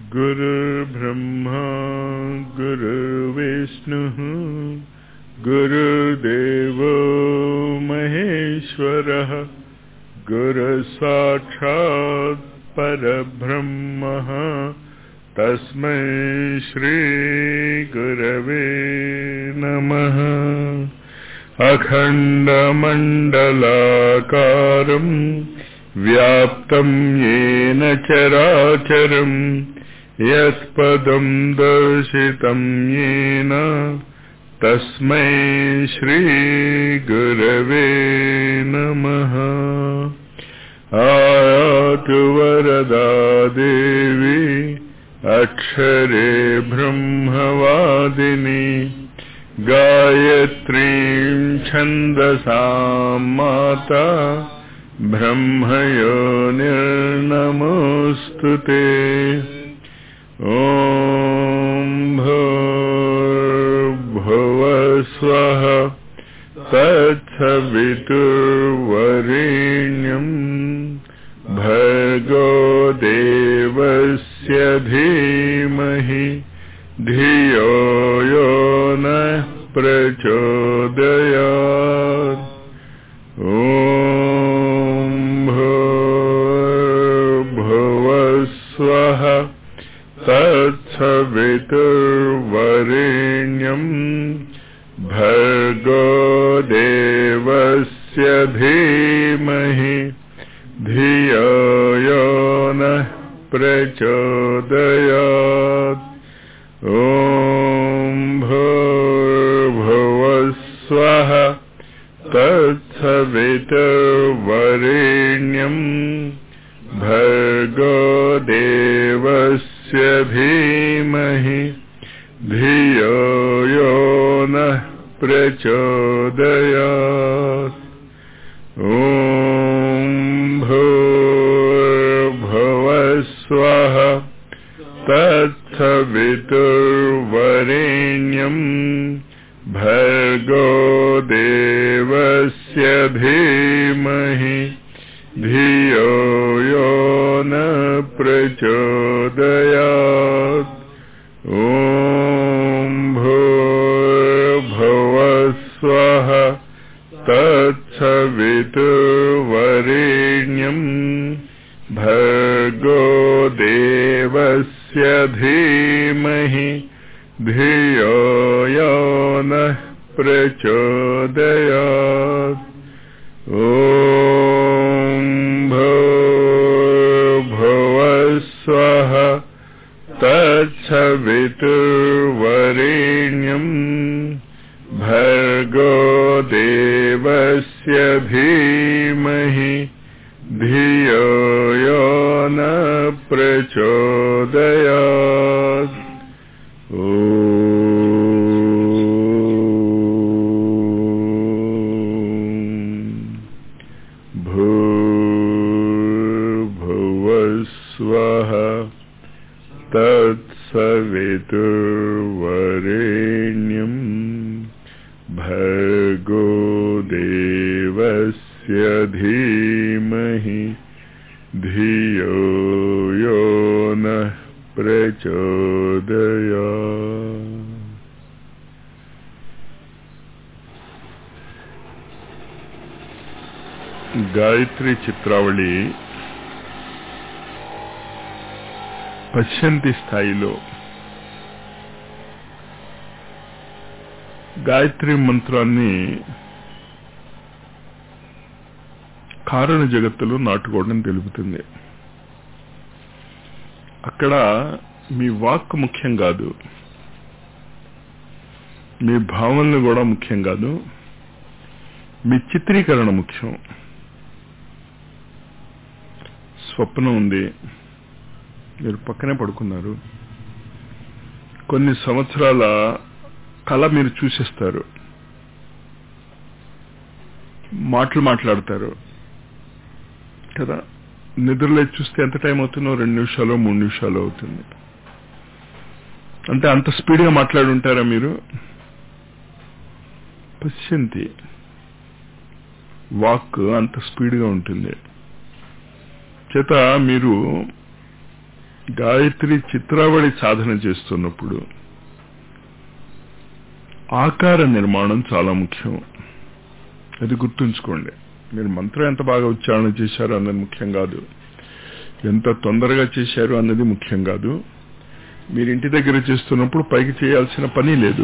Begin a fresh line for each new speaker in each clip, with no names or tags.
गुरुर्ब्रह्मा गुरुर्विष्णुः गुरुदेवो महेश्वरः गुरुसाक्षात् परब्रह्मः तस्मै श्रीगुरवे नमः अखण्डमण्डलाकारम् व्याप्तं येन चराचरम् यत्पदं दर्शितं येन तस्मै श्रीगुरवे नमः आयातु वरदा देवी अक्षरे ब्रह्मवादिनी गायत्रीं छन्दसां माता ब्रह्मयोनिर्नमोऽस्तु ते ॐ भूर्भुवस्वः तत्सवितुर्वरेण्यम् भर्गो देवस्य धीमहि धियो यो नः प्रचोदयात् ॐ भूर्भुवस्वः तत्सवितुर्वरेण्यम् भर्गो देवस्य धीमहि धियो यो नः प्रचोदयात् ॐ भूर्भुवस्वः तत्सवितुर्वरेण्यम् भर्गो देवस्य धीमहि धियो यो नः प्रचोदयात् ॐ भूर्भुवस्वः तत्सवितुर्वरेण्यम् भर्गो देवस्य धीमहि धियो यो न प्रचोदयात् ॐ भूर्भुवस्वः तत्सवितुर्वरेण्यम् भर्गो देवस्य धीमहि धियो यो नः प्रचोदयात् ॐ भूर्भुवस्वः तत्सवितुर्वरेण्यम् भर्गो देवस्य धीमहि धियो यो न प्रचोदयात् भूर्भुवस्वः तत्सवितुर्वरेण्यम् भर्गो देवस्य धीमहि धियो यो नः प्रचोदया గాయత్రి చిత్రావళి పశ్యంతి స్థాయిలో గాయత్రి మంత్రాన్ని కారణ జగత్తులో నాటుకోవడం తెలుపుతుంది అక్కడ మీ వాక్ ముఖ్యం కాదు మీ భావనలు కూడా ముఖ్యం కాదు మీ చిత్రీకరణ ముఖ్యం స్వప్నం ఉంది మీరు పక్కనే పడుకున్నారు కొన్ని సంవత్సరాల కళ మీరు చూసేస్తారు మాటలు మాట్లాడతారు కదా నిద్రలో చూస్తే ఎంత టైం అవుతుందో రెండు నిమిషాలు మూడు నిమిషాలు అవుతుంది అంటే అంత స్పీడ్గా మాట్లాడి ఉంటారా మీరు పశ్యంతి వాక్ అంత స్పీడ్గా ఉంటుంది చేత మీరు గాయత్రి చిత్రావళి సాధన చేస్తున్నప్పుడు ఆకార నిర్మాణం చాలా ముఖ్యం అది గుర్తుంచుకోండి మీరు మంత్రం ఎంత బాగా ఉచ్చారణ చేశారు అన్నది ముఖ్యం కాదు ఎంత తొందరగా చేశారు అన్నది ముఖ్యం కాదు మీరు ఇంటి దగ్గర చేస్తున్నప్పుడు పైకి చేయాల్సిన పని లేదు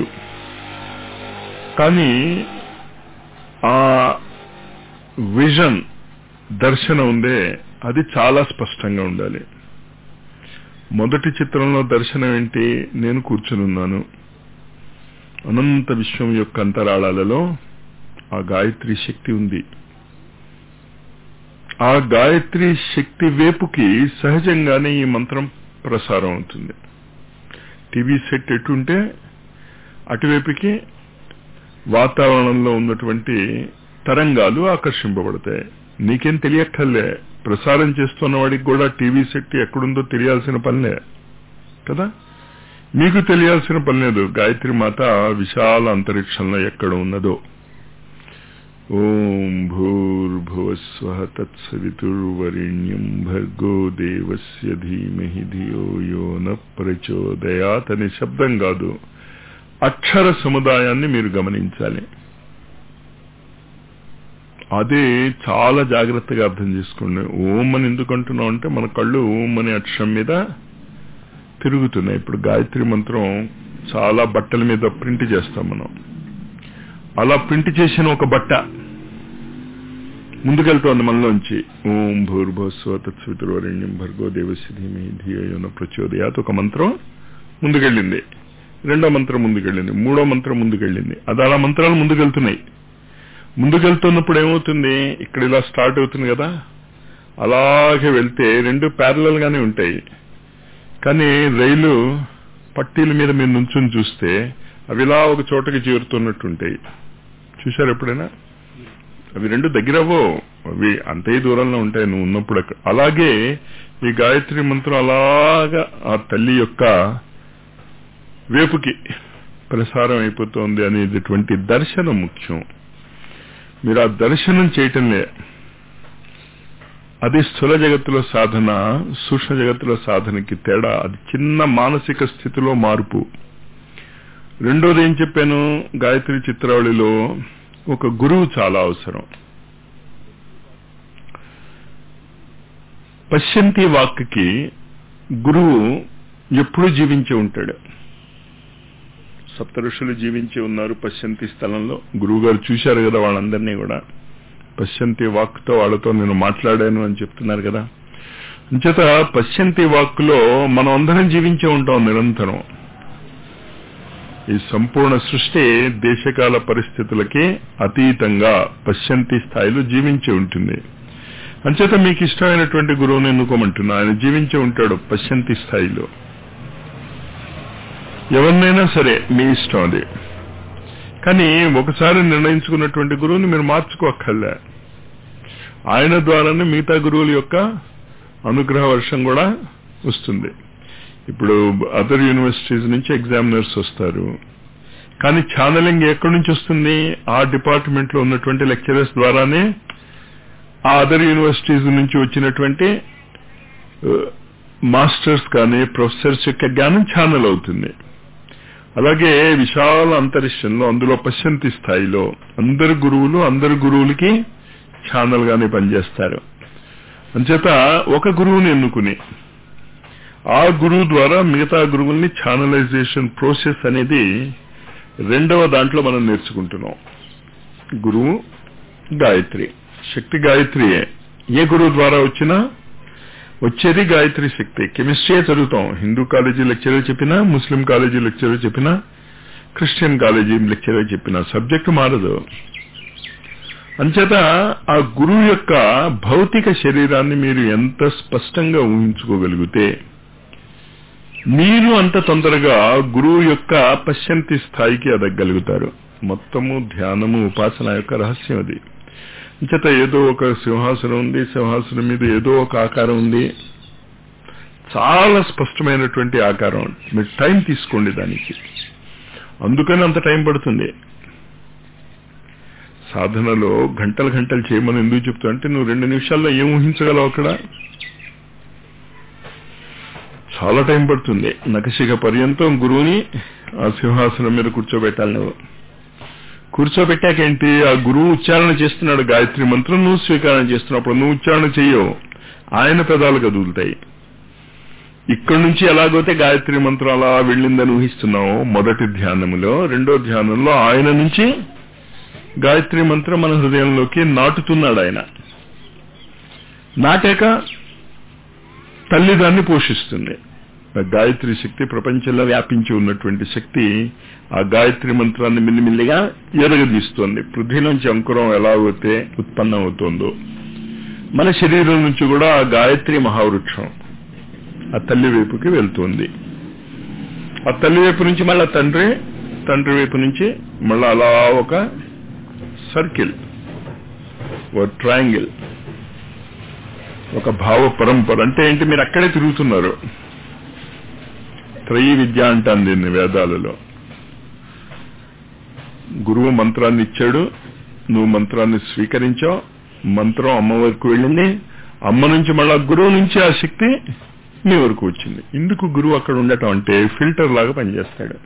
కానీ ఆ విజన్ దర్శనం ఉందే అది చాలా స్పష్టంగా ఉండాలి మొదటి చిత్రంలో దర్శనం ఏంటి నేను కూర్చునున్నాను అనంత విశ్వం యొక్క అంతరాళాలలో ఆ గాయత్రి శక్తి ఉంది ఆ గాయత్రి శక్తి వేపుకి సహజంగానే ఈ మంత్రం ప్రసారం అవుతుంది టీవీ సెట్ ఎటుంటే అటువైపుకి వాతావరణంలో ఉన్నటువంటి తరంగాలు ఆకర్షింపబడతాయి నీకేం తెలియక్కర్లే ప్రసారం చేస్తున్న వాడికి కూడా టీవీ సెట్ ఎక్కడుందో తెలియాల్సిన పనిలే కదా మీకు తెలియాల్సిన పని లేదు గాయత్రి మాత విశాల అంతరిక్షంలో ఎక్కడ ఉన్నదో ఓం భూర్భువస్వ తత్సవితుర్వరిణ్యం భర్గో దేవస్య ధీమహి ధియో యో న ప్రచోదయాత్ అనే శబ్దం కాదు అక్షర సముదాయాన్ని మీరు గమనించాలి అదే చాలా జాగ్రత్తగా అర్థం చేసుకోండి ఓం అని ఎందుకు అంటున్నాం అంటే మన కళ్ళు ఓం అనే అక్షరం మీద తిరుగుతున్నాయి ఇప్పుడు గాయత్రి మంత్రం చాలా బట్టల మీద ప్రింట్ చేస్తాం మనం అలా ప్రింట్ చేసిన ఒక బట్ట ముందుకెళ్తోంది మనలోంచి ఓం భూర్భస్వ తత్సవితుర్వరణ్యం భర్గో దేవస్య ధీమహి ధియోన ప్రచోదయాత్ ఒక మంత్రం ముందుకెళ్ళింది రెండో మంత్రం ముందుకెళ్ళింది మూడో మంత్రం ముందుకెళ్ళింది అది అలా మంత్రాలు ముందుకెళ్తున్నాయి ముందుకెళ్తున్నప్పుడు ఏమవుతుంది ఇక్కడ ఇలా స్టార్ట్ అవుతుంది కదా అలాగే వెళ్తే రెండు ప్యారలల్ గానే ఉంటాయి కానీ రైలు పట్టీల మీద మీరు నుంచుని చూస్తే అవి ఇలా ఒక చోటకి చేరుతున్నట్టుంటాయి చూశారు ఎప్పుడైనా అవి రెండు దగ్గరవో అవి అంతే దూరంలో ఉంటాయి నువ్వు ఉన్నప్పుడు అక్కడ అలాగే ఈ గాయత్రి మంత్రం అలాగా ఆ తల్లి యొక్క వేపుకి ప్రసారం అయిపోతుంది అనేటటువంటి దర్శనం ముఖ్యం మీరు ఆ దర్శనం చేయటంలే అది స్థూల జగత్తులో సాధన సూక్ష్మ జగత్తులో సాధనకి తేడా అది చిన్న మానసిక స్థితిలో మార్పు రెండోది ఏం చెప్పాను గాయత్రి చిత్రావళిలో ఒక గురువు చాలా అవసరం పశ్యంతి వాక్కి గురువు ఎప్పుడూ జీవించి ఉంటాడు సప్త ఋషులు జీవించి ఉన్నారు పశ్యంతి స్థలంలో గురువు గారు చూశారు కదా వాళ్ళందరినీ కూడా పశ్యంతి వాక్తో వాళ్ళతో నేను మాట్లాడాను అని చెప్తున్నారు కదా అంచేత పశ్యంతి వాక్కులో మనం అందరం జీవించే ఉంటాం నిరంతరం ఈ సంపూర్ణ సృష్టి దేశకాల పరిస్థితులకి అతీతంగా పశ్యంతి స్థాయిలో జీవించి ఉంటుంది అంచేత మీకు ఇష్టమైనటువంటి గురువుని ఎన్నుకోమంటున్నా ఆయన జీవించి ఉంటాడు పశ్యంతి స్థాయిలో ఎవరినైనా సరే మీ ఇష్టం అది కానీ ఒకసారి నిర్ణయించుకున్నటువంటి గురువుని మీరు మార్చుకోక్కర్లే ఆయన ద్వారానే మిగతా గురువుల యొక్క అనుగ్రహ వర్షం కూడా వస్తుంది ఇప్పుడు అదర్ యూనివర్సిటీస్ నుంచి ఎగ్జామినర్స్ వస్తారు కానీ ఛానలింగ్ ఎక్కడి నుంచి వస్తుంది ఆ డిపార్ట్మెంట్ లో ఉన్నటువంటి లెక్చరర్స్ ద్వారానే ఆ అదర్ యూనివర్సిటీస్ నుంచి వచ్చినటువంటి మాస్టర్స్ కానీ ప్రొఫెసర్స్ యొక్క జ్ఞానం ఛానల్ అవుతుంది అలాగే విశాల అంతరిక్షంలో అందులో పశ్యంతి స్థాయిలో అందరు గురువులు అందరు గురువులకి ఛానల్ గానే పనిచేస్తారు అంచేత ఒక గురువుని ఎన్నుకుని ఆ గురువు ద్వారా మిగతా గురువుల్ని ఛానలైజేషన్ ప్రాసెస్ అనేది రెండవ దాంట్లో మనం నేర్చుకుంటున్నాం గురువు గాయత్రి శక్తి గాయత్రియే ఏ గురువు ద్వారా వచ్చినా వచ్చేది గాయత్రి శక్తి కెమిస్ట్రీయే చదువుతాం హిందూ కాలేజీ లెక్చరర్ చెప్పినా ముస్లిం కాలేజీ లెక్చరర్ చెప్పినా క్రిస్టియన్ కాలేజీ లెక్చరర్ చెప్పినా సబ్జెక్టు మారదు అంచేత ఆ గురువు యొక్క భౌతిక శరీరాన్ని మీరు ఎంత స్పష్టంగా ఊహించుకోగలిగితే మీరు అంత తొందరగా గురువు యొక్క పశ్యంతి స్థాయికి ఎదగలుగుతారు మొత్తము ధ్యానము ఉపాసన యొక్క రహస్యం అది ఇంచేత ఏదో ఒక సింహాసనం ఉంది సింహాసనం మీద ఏదో ఒక ఆకారం ఉంది చాలా స్పష్టమైనటువంటి ఆకారం మీరు టైం తీసుకోండి దానికి అందుకని అంత టైం పడుతుంది సాధనలో గంటలు గంటలు చేయమని ఎందుకు చెప్తా అంటే నువ్వు రెండు నిమిషాల్లో ఏం ఊహించగలవు అక్కడ చాలా టైం పడుతుంది నకశిక పర్యంతం గురువుని ఆ సింహాసనం మీద కూర్చోబెట్టాలి నువ్వు కూర్చోబెట్టాకేంటి ఆ గురువు ఉచ్చారణ చేస్తున్నాడు గాయత్రి మంత్రం నువ్వు స్వీకారం చేస్తున్నప్పుడు నువ్వు ఉచ్చారణ చెయ్యవు ఆయన పెదాలు కదులుతాయి ఇక్కడి నుంచి ఎలాగైతే గాయత్రి మంత్రం అలా వెళ్ళిందని ఊహిస్తున్నావు మొదటి ధ్యానములో రెండో ధ్యానంలో ఆయన నుంచి గాయత్రి మంత్రం మన హృదయంలోకి నాటుతున్నాడు ఆయన నాటాక తల్లి దాన్ని పోషిస్తుంది ఆ గాయత్రి శక్తి ప్రపంచంలో వ్యాపించి ఉన్నటువంటి శక్తి ఆ గాయత్రి మంత్రాన్ని మిల్లిమిల్లిగా ఎరగదీస్తోంది పృథ్వీలోంచి అంకురం ఎలా అయితే ఉత్పన్నం అవుతుందో మన శరీరం నుంచి కూడా ఆ గాయత్రి మహావృక్షం ఆ తల్లి వైపుకి వెళ్తుంది ఆ తల్లి వైపు నుంచి మళ్ళా తండ్రి తండ్రి వైపు నుంచి మళ్ళా అలా ఒక సర్కిల్ ఒక ట్రయాంగిల్ ఒక భావ పరంపర అంటే ఏంటి మీరు అక్కడే తిరుగుతున్నారు త్రయీ విద్య అంటాను దీన్ని వేదాలలో గురువు మంత్రాన్ని ఇచ్చాడు నువ్వు మంత్రాన్ని స్వీకరించావు మంత్రం అమ్మ వరకు వెళ్ళింది అమ్మ నుంచి మళ్ళా గురువు నుంచి ఆ శక్తి మీ వరకు వచ్చింది ఇందుకు గురువు అక్కడ ఉండటం అంటే ఫిల్టర్ లాగా పనిచేస్తాడు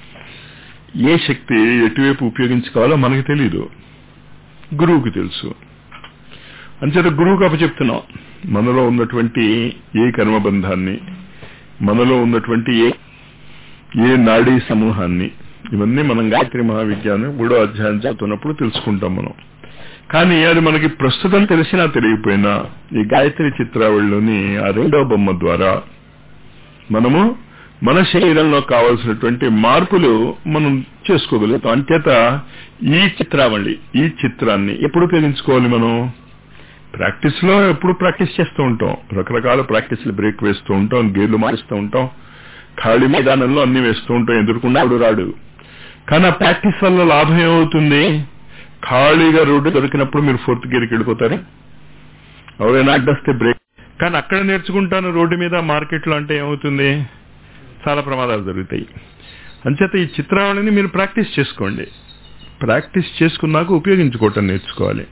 ఏ శక్తి ఎటువైపు ఉపయోగించుకోవాలో మనకు తెలీదు గురువుకి తెలుసు అంచేత గురువుకు అప్పచెప్తున్నాం మనలో ఉన్నటువంటి ఏ కర్మబంధాన్ని మనలో ఉన్నటువంటి ఏ ఏ నాడీ సమూహాన్ని ఇవన్నీ మనం గాయత్రి మహావిజ్ఞానం మూడో అధ్యాయం చదువుతున్నప్పుడు తెలుసుకుంటాం మనం కానీ అది మనకి ప్రస్తుతం తెలిసినా తెలియకపోయినా ఈ గాయత్రి చిత్రావళిలోని ఆ రెండవ బొమ్మ ద్వారా మనము మన శరీరంలో కావలసినటువంటి మార్పులు మనం చేసుకోగలుగుతాం అంచేత ఈ చిత్రావళి ఈ చిత్రాన్ని ఎప్పుడు ఉపయోగించుకోవాలి మనం ప్రాక్టీస్ లో ఎప్పుడు ప్రాక్టీస్ చేస్తూ ఉంటాం రకరకాల ప్రాక్టీస్లు బ్రేక్ వేస్తూ ఉంటాం గేర్లు మారుస్తూ ఉంటాం ఖాళీ మైదానంలో అన్ని వేస్తూ ఉంటాం ఎదుర్కొన్నా అప్పుడు రాడు కానీ ఆ ప్రాక్టీస్ వల్ల లాభం ఏమవుతుంది ఖాళీగా రోడ్డు దొరికినప్పుడు మీరు ఫోర్త్ గేర్కి వెళ్ళిపోతారు ఎవరైనా అడ్డొస్తే బ్రేక్ కానీ అక్కడ నేర్చుకుంటాను రోడ్డు మీద మార్కెట్లో అంటే ఏమవుతుంది చాలా ప్రమాదాలు జరుగుతాయి అంచేత ఈ చిత్రావళిని మీరు ప్రాక్టీస్ చేసుకోండి ప్రాక్టీస్ చేసుకున్నాక ఉపయోగించుకోవటం నేర్చుకోవాలి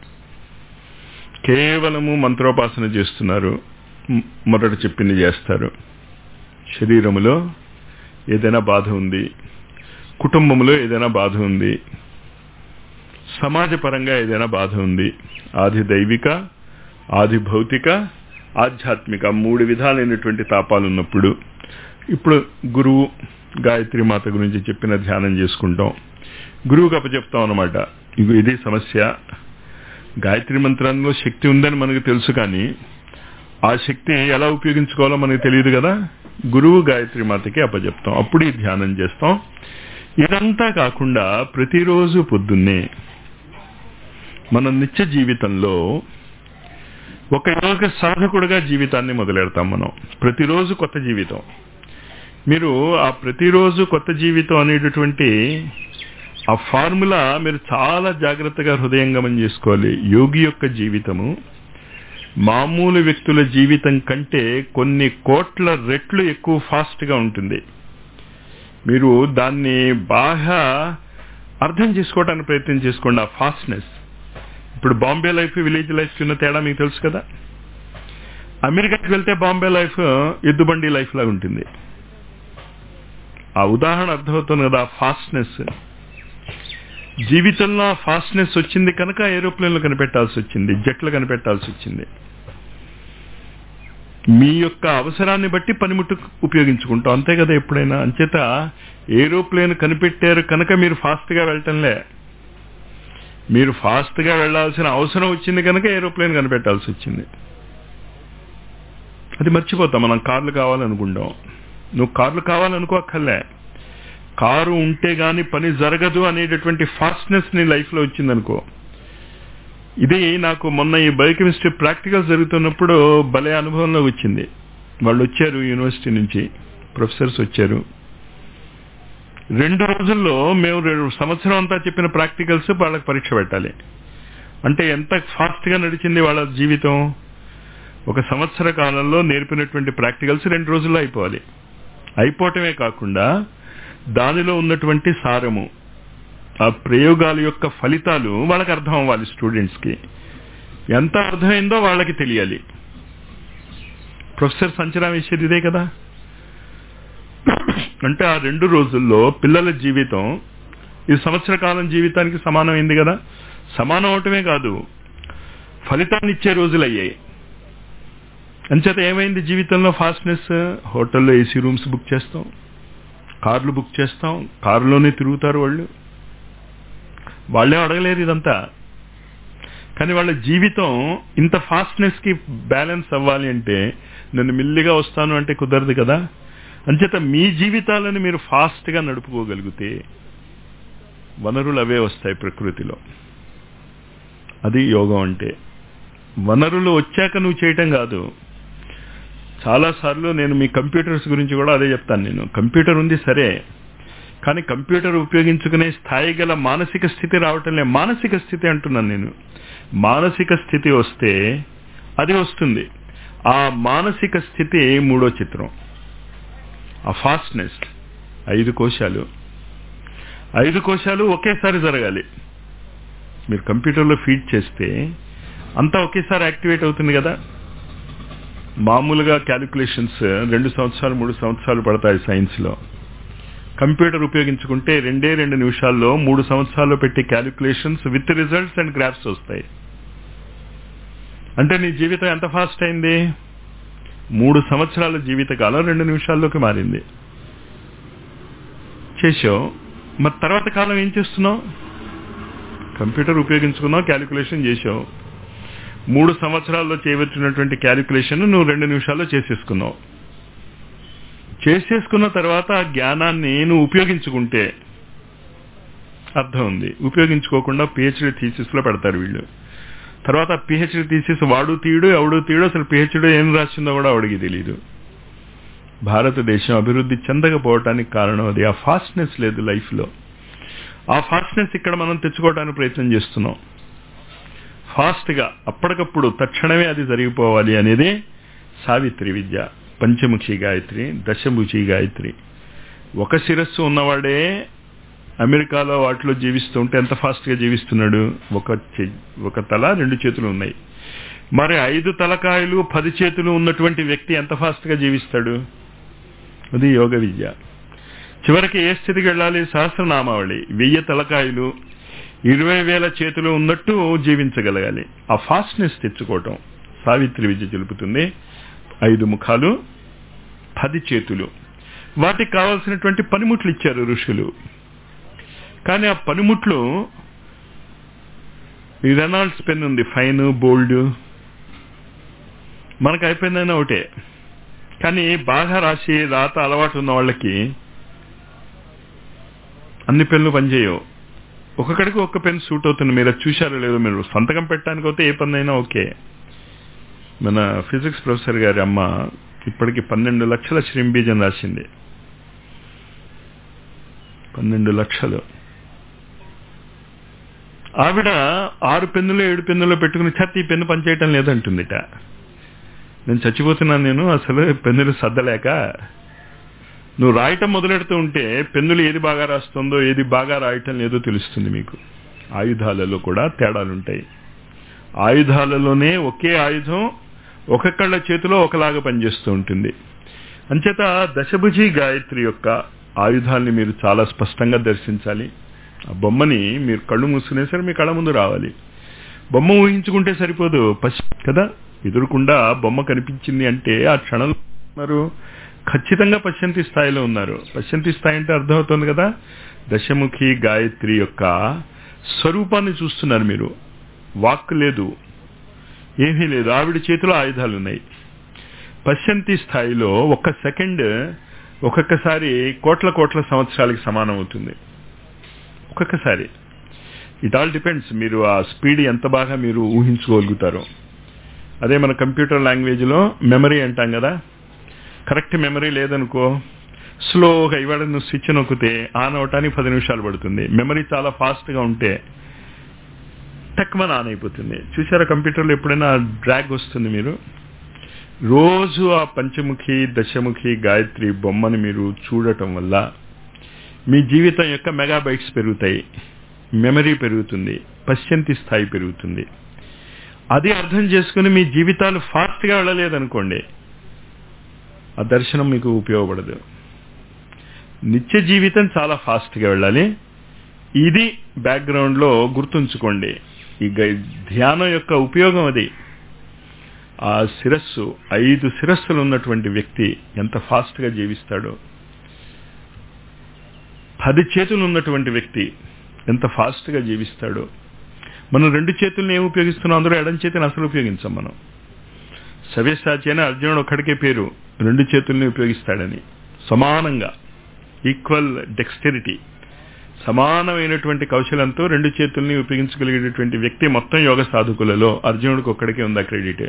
కేవలము మంత్రోపాసన చేస్తున్నారు మ్- మొదట చెప్పింది చేస్తారు శరీరములో ఏదైనా బాధ ఉంది కుటుంబంలో ఏదైనా బాధ ఉంది సమాజపరంగా ఏదైనా బాధ ఉంది ఆది దైవిక ఆది భౌతిక ఆధ్యాత్మిక మూడు విధాలైనటువంటి తాపాలు ఉన్నప్పుడు ఇప్పుడు గురువు గాయత్రి మాత గురించి చెప్పిన ధ్యానం చేసుకుంటాం గురువుకి అప్పచెప్తాం అనమాట ఇగో ఇది సమస్య గాయత్రి మంత్రంలో శక్తి ఉందని మనకు తెలుసు కానీ ఆ శక్తి ఎలా ఉపయోగించుకోవాలో మనకు తెలియదు కదా గురువు గాయత్రి మాతకి అప్పచెప్తాం అప్పుడు ఈ ధ్యానం చేస్తాం ఇదంతా కాకుండా ప్రతిరోజు పొద్దున్నే మన నిత్య జీవితంలో ఒక యోగ సాధకుడుగా జీవితాన్ని మొదలెడతాం మనం ప్రతిరోజు కొత్త జీవితం మీరు ఆ ప్రతిరోజు కొత్త జీవితం అనేటటువంటి ఆ ఫార్ములా మీరు చాలా జాగ్రత్తగా హృదయంగమం చేసుకోవాలి యోగి యొక్క జీవితము మామూలు వ్యక్తుల జీవితం కంటే కొన్ని కోట్ల రెట్లు ఎక్కువ ఫాస్ట్ గా ఉంటుంది మీరు దాన్ని బాగా అర్థం చేసుకోవడానికి ప్రయత్నం చేసుకోండి ఆ ఫాస్ట్నెస్ ఇప్పుడు బాంబే లైఫ్ విలేజ్ లైఫ్ ఉన్న తేడా మీకు తెలుసు కదా అమెరికాకి వెళ్తే బాంబే లైఫ్ ఎద్దుబండి లైఫ్ లాగా ఉంటుంది ఆ ఉదాహరణ అర్థమవుతుంది కదా ఫాస్ట్నెస్ జీవితంలో ఆ ఫాస్ట్నెస్ వచ్చింది కనుక ఏరోప్లేన్లు కనిపెట్టాల్సి వచ్చింది జట్లు కనిపెట్టాల్సి వచ్చింది మీ యొక్క అవసరాన్ని బట్టి పనిముట్టు ఉపయోగించుకుంటాం అంతే కదా ఎప్పుడైనా అంచేత ఏరోప్లేన్ కనిపెట్టారు కనుక మీరు ఫాస్ట్ గా వెళ్ళటంలే మీరు ఫాస్ట్ గా వెళ్లాల్సిన అవసరం వచ్చింది కనుక ఏరోప్లేన్ కనిపెట్టాల్సి వచ్చింది అది మర్చిపోతాం మనం కార్లు కావాలనుకుంటాం నువ్వు కార్లు కావాలనుకోక్కర్లే కారు ఉంటే గాని పని జరగదు అనేటటువంటి ఫాస్ట్నెస్ నీ లైఫ్ లో వచ్చిందనుకో ఇది నాకు మొన్న ఈ బయోకెమిస్ట్రీ ప్రాక్టికల్ జరుగుతున్నప్పుడు భలే అనుభవంలో వచ్చింది వాళ్ళు వచ్చారు యూనివర్సిటీ నుంచి ప్రొఫెసర్స్ వచ్చారు రెండు రోజుల్లో మేము రెండు సంవత్సరం అంతా చెప్పిన ప్రాక్టికల్స్ వాళ్ళకి పరీక్ష పెట్టాలి అంటే ఎంత ఫాస్ట్ గా నడిచింది వాళ్ళ జీవితం ఒక సంవత్సర కాలంలో నేర్పినటువంటి ప్రాక్టికల్స్ రెండు రోజుల్లో అయిపోవాలి అయిపోవటమే కాకుండా దానిలో ఉన్నటువంటి సారము ఆ ప్రయోగాల యొక్క ఫలితాలు వాళ్ళకి అర్థం అవ్వాలి స్టూడెంట్స్ కి ఎంత అర్థమైందో వాళ్ళకి తెలియాలి ప్రొఫెసర్ సంచనా వేసేది ఇదే కదా అంటే ఆ రెండు రోజుల్లో పిల్లల జీవితం ఈ సంవత్సర కాలం జీవితానికి సమానమైంది కదా సమానం అవటమే కాదు ఫలితాన్ని ఇచ్చే రోజులు అయ్యాయి అంచేత ఏమైంది జీవితంలో ఫాస్ట్నెస్ హోటల్లో ఏసీ రూమ్స్ బుక్ చేస్తాం కార్లు బుక్ చేస్తాం కారులోనే తిరుగుతారు వాళ్ళు వాళ్ళే అడగలేరు ఇదంతా కానీ వాళ్ళ జీవితం ఇంత ఫాస్ట్నెస్ కి బ్యాలెన్స్ అవ్వాలి అంటే నేను మిల్లిగా వస్తాను అంటే కుదరదు కదా అంచేత మీ జీవితాలను మీరు ఫాస్ట్ గా నడుపుకోగలిగితే వనరులు అవే వస్తాయి ప్రకృతిలో అది యోగం అంటే వనరులు వచ్చాక నువ్వు చేయటం కాదు చాలాసార్లు నేను మీ కంప్యూటర్స్ గురించి కూడా అదే చెప్తాను నేను కంప్యూటర్ ఉంది సరే కానీ కంప్యూటర్ ఉపయోగించుకునే స్థాయి గల మానసిక స్థితి రావటం లే మానసిక స్థితి అంటున్నాను నేను మానసిక స్థితి వస్తే అది వస్తుంది ఆ మానసిక స్థితి మూడో చిత్రం ఆ ఫాస్ట్నెస్ ఐదు కోశాలు ఐదు కోశాలు ఒకేసారి జరగాలి మీరు కంప్యూటర్లో ఫీడ్ చేస్తే అంతా ఒకేసారి యాక్టివేట్ అవుతుంది కదా మామూలుగా క్యాలిక్యులేషన్స్ రెండు సంవత్సరాలు మూడు సంవత్సరాలు పడతాయి సైన్స్లో కంప్యూటర్ ఉపయోగించుకుంటే రెండే రెండు నిమిషాల్లో మూడు సంవత్సరాల్లో పెట్టే calculations with results and graphs వస్తాయి అంటే నీ జీవితం ఎంత ఫాస్ట్ అయింది మూడు సంవత్సరాల జీవితకాలం రెండు నిమిషాల్లోకి మారింది చేసావు మరి తర్వాత కాలం ఏం చేస్తున్నావు కంప్యూటర్ ఉపయోగించుకున్నావు క్యాలిక్యులేషన్ చేసావు మూడు సంవత్సరాల్లో చేయవచ్చినటువంటి క్యాలిక్యులేషన్ నువ్వు రెండు నిమిషాల్లో చేసేసుకున్నావు చేసేసుకున్న తర్వాత ఆ జ్ఞానాన్ని నువ్వు ఉపయోగించుకుంటే అర్థం ఉంది ఉపయోగించుకోకుండా పిహెచ్డి థీసిస్ లో పెడతారు వీళ్ళు తర్వాత పిహెచ్డి థీసిస్ వాడు తీయడు ఎవడు తీయడు అసలు పిహెచ్డి ఏం రాసిందో కూడా వాడికి తెలియదు భారతదేశం అభివృద్ధి చెందకపోవటానికి కారణం అది ఆ ఫాస్ట్నెస్ లేదు లైఫ్లో ఆ ఫాస్ట్నెస్ ఇక్కడ మనం తెచ్చుకోవడానికి ప్రయత్నం చేస్తున్నాం ఫాస్ట్గా అప్పటికప్పుడు తక్షణమే అది జరిగిపోవాలి అనేది సావిత్రి విద్య పంచముఖి గాయత్రి దశముఖి గాయత్రి ఒక శిరస్సు ఉన్నవాడే అమెరికాలో వాటిలో జీవిస్తూ ఉంటే ఎంత ఫాస్ట్గా జీవిస్తున్నాడు ఒక ఒక తల రెండు చేతులు ఉన్నాయి మరి ఐదు తలకాయలు పది చేతులు ఉన్నటువంటి వ్యక్తి ఎంత ఫాస్ట్గా జీవిస్తాడు అది యోగ విద్య చివరికి ఏ స్థితికి వెళ్ళాలి సహస్రనామావళి వెయ్యి తలకాయలు ఇరవై వేల చేతులు ఉన్నట్టు జీవించగలగాలి ఆ ఫాస్ట్నెస్ తెచ్చుకోవటం సావిత్రి విద్య తెలుపుతుంది ఐదు ముఖాలు పది చేతులు వాటికి కావాల్సినటువంటి పనిముట్లు ఇచ్చారు ఋషులు కానీ ఆ పనిముట్లు ఈ రెనాల్డ్స్ పెన్ ఉంది ఫైన్ బోల్డ్ మనకు అయిపోయిందైనా ఒకటే కానీ బాగా రాసి రాత అలవాటు ఉన్న వాళ్ళకి అన్ని పెన్లు పనిచేయవు ఒక్కొక్కడికి ఒక్క పెన్ సూట్ అవుతుంది మీరు అది చూశారో లేదో మీరు సంతకం పెట్టడానికి అయితే ఏ పని అయినా ఓకే మన ఫిజిక్స్ ప్రొఫెసర్ గారి అమ్మ ఇప్పటికి పన్నెండు లక్షల శ్రీంబీజం రాసింది పన్నెండు లక్షలు ఆవిడ ఆరు పెన్నులు ఏడు పెన్నులు పెట్టుకుని చత్తి ఈ పెన్ను పనిచేయటం లేదంటుందిట నేను చచ్చిపోతున్నాను నేను అసలు పెన్నులు సర్దలేక నువ్వు రాయటం మొదలెడుతూ ఉంటే పెన్నులు ఏది బాగా రాస్తుందో ఏది బాగా రాయటం లేదో తెలుస్తుంది మీకు ఆయుధాలలో కూడా తేడాలుంటాయి ఆయుధాలలోనే ఒకే ఆయుధం ఒక్కొక్కళ్ళ చేతిలో ఒకలాగా పనిచేస్తూ ఉంటుంది అంచేత దశభుజి గాయత్రి యొక్క ఆయుధాల్ని మీరు చాలా స్పష్టంగా దర్శించాలి ఆ బొమ్మని మీరు కళ్ళు మూసుకునే సరే మీ కళ్ళ ముందు రావాలి బొమ్మ ఊహించుకుంటే సరిపోదు పశ్ కదా ఎదురుకుండా బొమ్మ కనిపించింది అంటే ఆ క్షణంలో ఉన్నారు ఖచ్చితంగా పశ్చంతి స్థాయిలో ఉన్నారు పశ్చంతి స్థాయి అంటే అర్థమవుతుంది కదా దశముఖి గాయత్రి యొక్క స్వరూపాన్ని చూస్తున్నారు మీరు వాక్ లేదు ఏమీ లేదు ఆవిడ చేతిలో ఆయుధాలు ఉన్నాయి పశ్చంతి స్థాయిలో ఒక్క సెకండ్ ఒక్కొక్కసారి కోట్ల కోట్ల సంవత్సరాలకి సమానం అవుతుంది ఒక్కొక్కసారి ఇట్ ఆల్ డిపెండ్స్ మీరు ఆ స్పీడ్ ఎంత బాగా మీరు ఊహించుకోగలుగుతారో అదే మన కంప్యూటర్ లాంగ్వేజ్లో మెమరీ అంటాం కదా కరెక్ట్ మెమరీ లేదనుకో స్లోగా ఇవాళ నువ్వు స్విచ్ నొక్కితే ఆన్ అవటానికి పది నిమిషాలు పడుతుంది మెమరీ చాలా ఫాస్ట్గా ఉంటే టక్మన్ ఆన్ అయిపోతుంది చూసారా కంప్యూటర్లో ఎప్పుడైనా డ్రాగ్ వస్తుంది మీరు రోజు ఆ పంచముఖి దశముఖి గాయత్రి బొమ్మని మీరు చూడటం వల్ల మీ జీవితం యొక్క మెగాబైట్స్ పెరుగుతాయి మెమరీ పెరుగుతుంది పశ్చంతి స్థాయి పెరుగుతుంది అది అర్థం చేసుకుని మీ జీవితాలు ఫాస్ట్గా వెళ్ళలేదనుకోండి ఆ దర్శనం మీకు ఉపయోగపడదు నిత్య జీవితం చాలా ఫాస్ట్గా వెళ్ళాలి ఇది బ్యాక్గ్రౌండ్లో గుర్తుంచుకోండి ఈ ధ్యానం యొక్క ఉపయోగం అది ఆ శిరస్సు ఐదు శిరస్సులు ఉన్నటువంటి వ్యక్తి ఎంత ఫాస్ట్గా జీవిస్తాడో పది చేతులు ఉన్నటువంటి వ్యక్తి ఎంత ఫాస్ట్గా జీవిస్తాడో మనం రెండు చేతుల్ని ఏం ఉపయోగిస్తున్నాం అందరూ ఎడం చేతిని అసలు ఉపయోగించాం మనం సవ్యసాచి అని అర్జునుడు ఒక్కడికే పేరు రెండు చేతుల్ని ఉపయోగిస్తాడని సమానంగా ఈక్వల్ డెక్స్టెరిటీ సమానమైనటువంటి కౌశలంతో రెండు చేతుల్ని ఉపయోగించగలిగేటటువంటి వ్యక్తి మొత్తం యోగ సాధకులలో అర్జునుడికి ఒక్కడికే ఉంది క్రెడిట్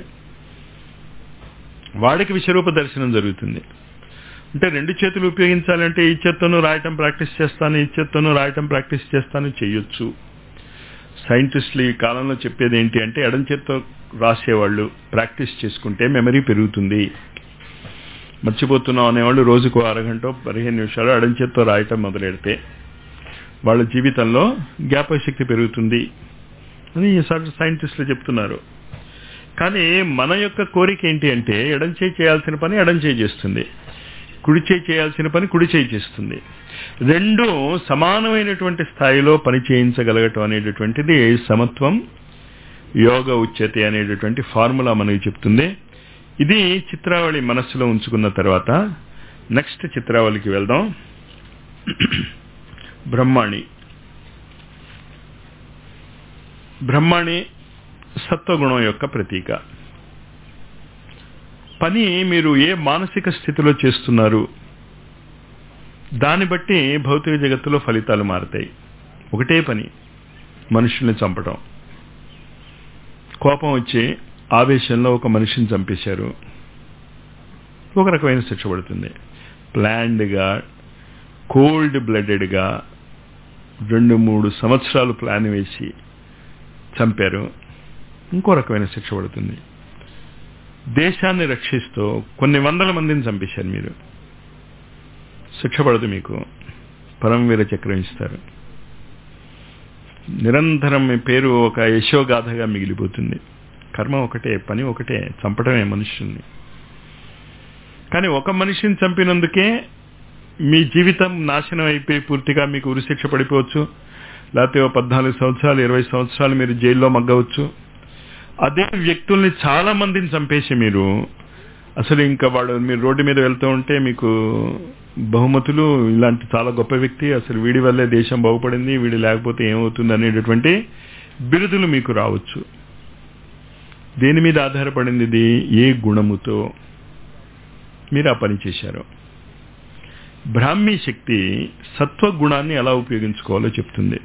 వాడికి విశ్వరూప దర్శనం జరుగుతుంది అంటే రెండు చేతులు ఉపయోగించాలంటే ఈ చేత్తోనూ రాయటం ప్రాక్టీస్ చేస్తాను ఈ చేత్తోనూ రాయటం ప్రాక్టీస్ చేస్తాను చేయొచ్చు సైంటిస్టులు ఈ కాలంలో చెప్పేది ఏంటి అంటే ఎడం చేత్తో రాసేవాళ్ళు ప్రాక్టీస్ చేసుకుంటే మెమరీ పెరుగుతుంది మర్చిపోతున్నాం అనేవాళ్ళు రోజుకు అరగంట పదిహేను నిమిషాలు ఎడం చేత్తో రాయటం మొదలెడితే వాళ్ళ జీవితంలో జ్ఞాపకశక్తి పెరుగుతుంది అని సైంటిస్టులు చెప్తున్నారు కానీ మన యొక్క కోరిక ఏంటి అంటే ఎడం చేయి చేయాల్సిన పని ఎడం చేయి చేస్తుంది కుడి చేయి చేయాల్సిన పని కుడి చేయి చేస్తుంది రెండు సమానమైనటువంటి స్థాయిలో పని చేయించగలగటం అనేటటువంటిది సమత్వం యోగ ఉచ్యతే అనేటటువంటి ఫార్ములా మనకి చెప్తుంది ఇది చిత్రావళి మనస్సులో ఉంచుకున్న తర్వాత నెక్స్ట్ చిత్రావళికి వెళ్దాం బ్రహ్మాణి బ్రహ్మాణి సత్వగుణం యొక్క ప్రతీక పని మీరు ఏ మానసిక స్థితిలో చేస్తున్నారు దాన్ని బట్టి భౌతిక జగత్తులో ఫలితాలు మారుతాయి ఒకటే పని మనుషుల్ని చంపటం కోపం వచ్చి ఆవేశంలో ఒక మనిషిని చంపేశారు ఒక రకమైన శిక్ష పడుతుంది ప్లాన్డ్గా కోల్డ్ బ్లడెడ్గా రెండు మూడు సంవత్సరాలు ప్లాన్ వేసి చంపారు ఇంకో రకమైన శిక్ష పడుతుంది దేశాన్ని రక్షిస్తూ కొన్ని వందల మందిని చంపేశారు మీరు శిక్ష పడదు మీకు పరమవీర చక్రం ఇస్తారు నిరంతరం మీ పేరు ఒక యశోగాథగా మిగిలిపోతుంది కర్మ ఒకటే పని ఒకటే చంపడమే మనుషుల్ని కానీ ఒక మనిషిని చంపినందుకే మీ జీవితం నాశనం అయిపోయి పూర్తిగా మీకు ఉరిశిక్ష పడిపోవచ్చు లేకపోతే ఓ పద్నాలుగు సంవత్సరాలు ఇరవై సంవత్సరాలు మీరు జైల్లో మగ్గవచ్చు అదే వ్యక్తుల్ని చాలా మందిని చంపేసి మీరు అసలు ఇంకా వాడు మీరు రోడ్డు మీద వెళ్తూ ఉంటే మీకు బహుమతులు ఇలాంటి చాలా గొప్ప వ్యక్తి అసలు వీడి వల్లే దేశం బాగుపడింది వీడి లేకపోతే ఏమవుతుంది అనేటటువంటి బిరుదులు మీకు రావచ్చు దేని మీద ఆధారపడింది ఇది ఏ గుణముతో మీరు ఆ పని చేశారు బ్రాహ్మీ శక్తి సత్వగుణాన్ని ఎలా ఉపయోగించుకోవాలో చెప్తుంది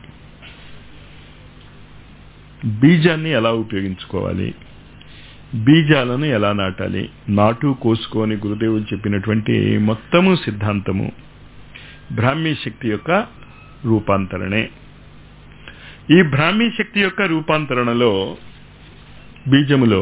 బీజాన్ని ఎలా ఉపయోగించుకోవాలి బీజాలను ఎలా నాటాలి నాటు కోసుకొని గురుదేవులు చెప్పినటువంటి మొత్తము సిద్ధాంతము బ్రాహ్మీ శక్తి యొక్క రూపాంతరణే ఈ బ్రాహ్మీ శక్తి యొక్క రూపాంతరణలో బీజములో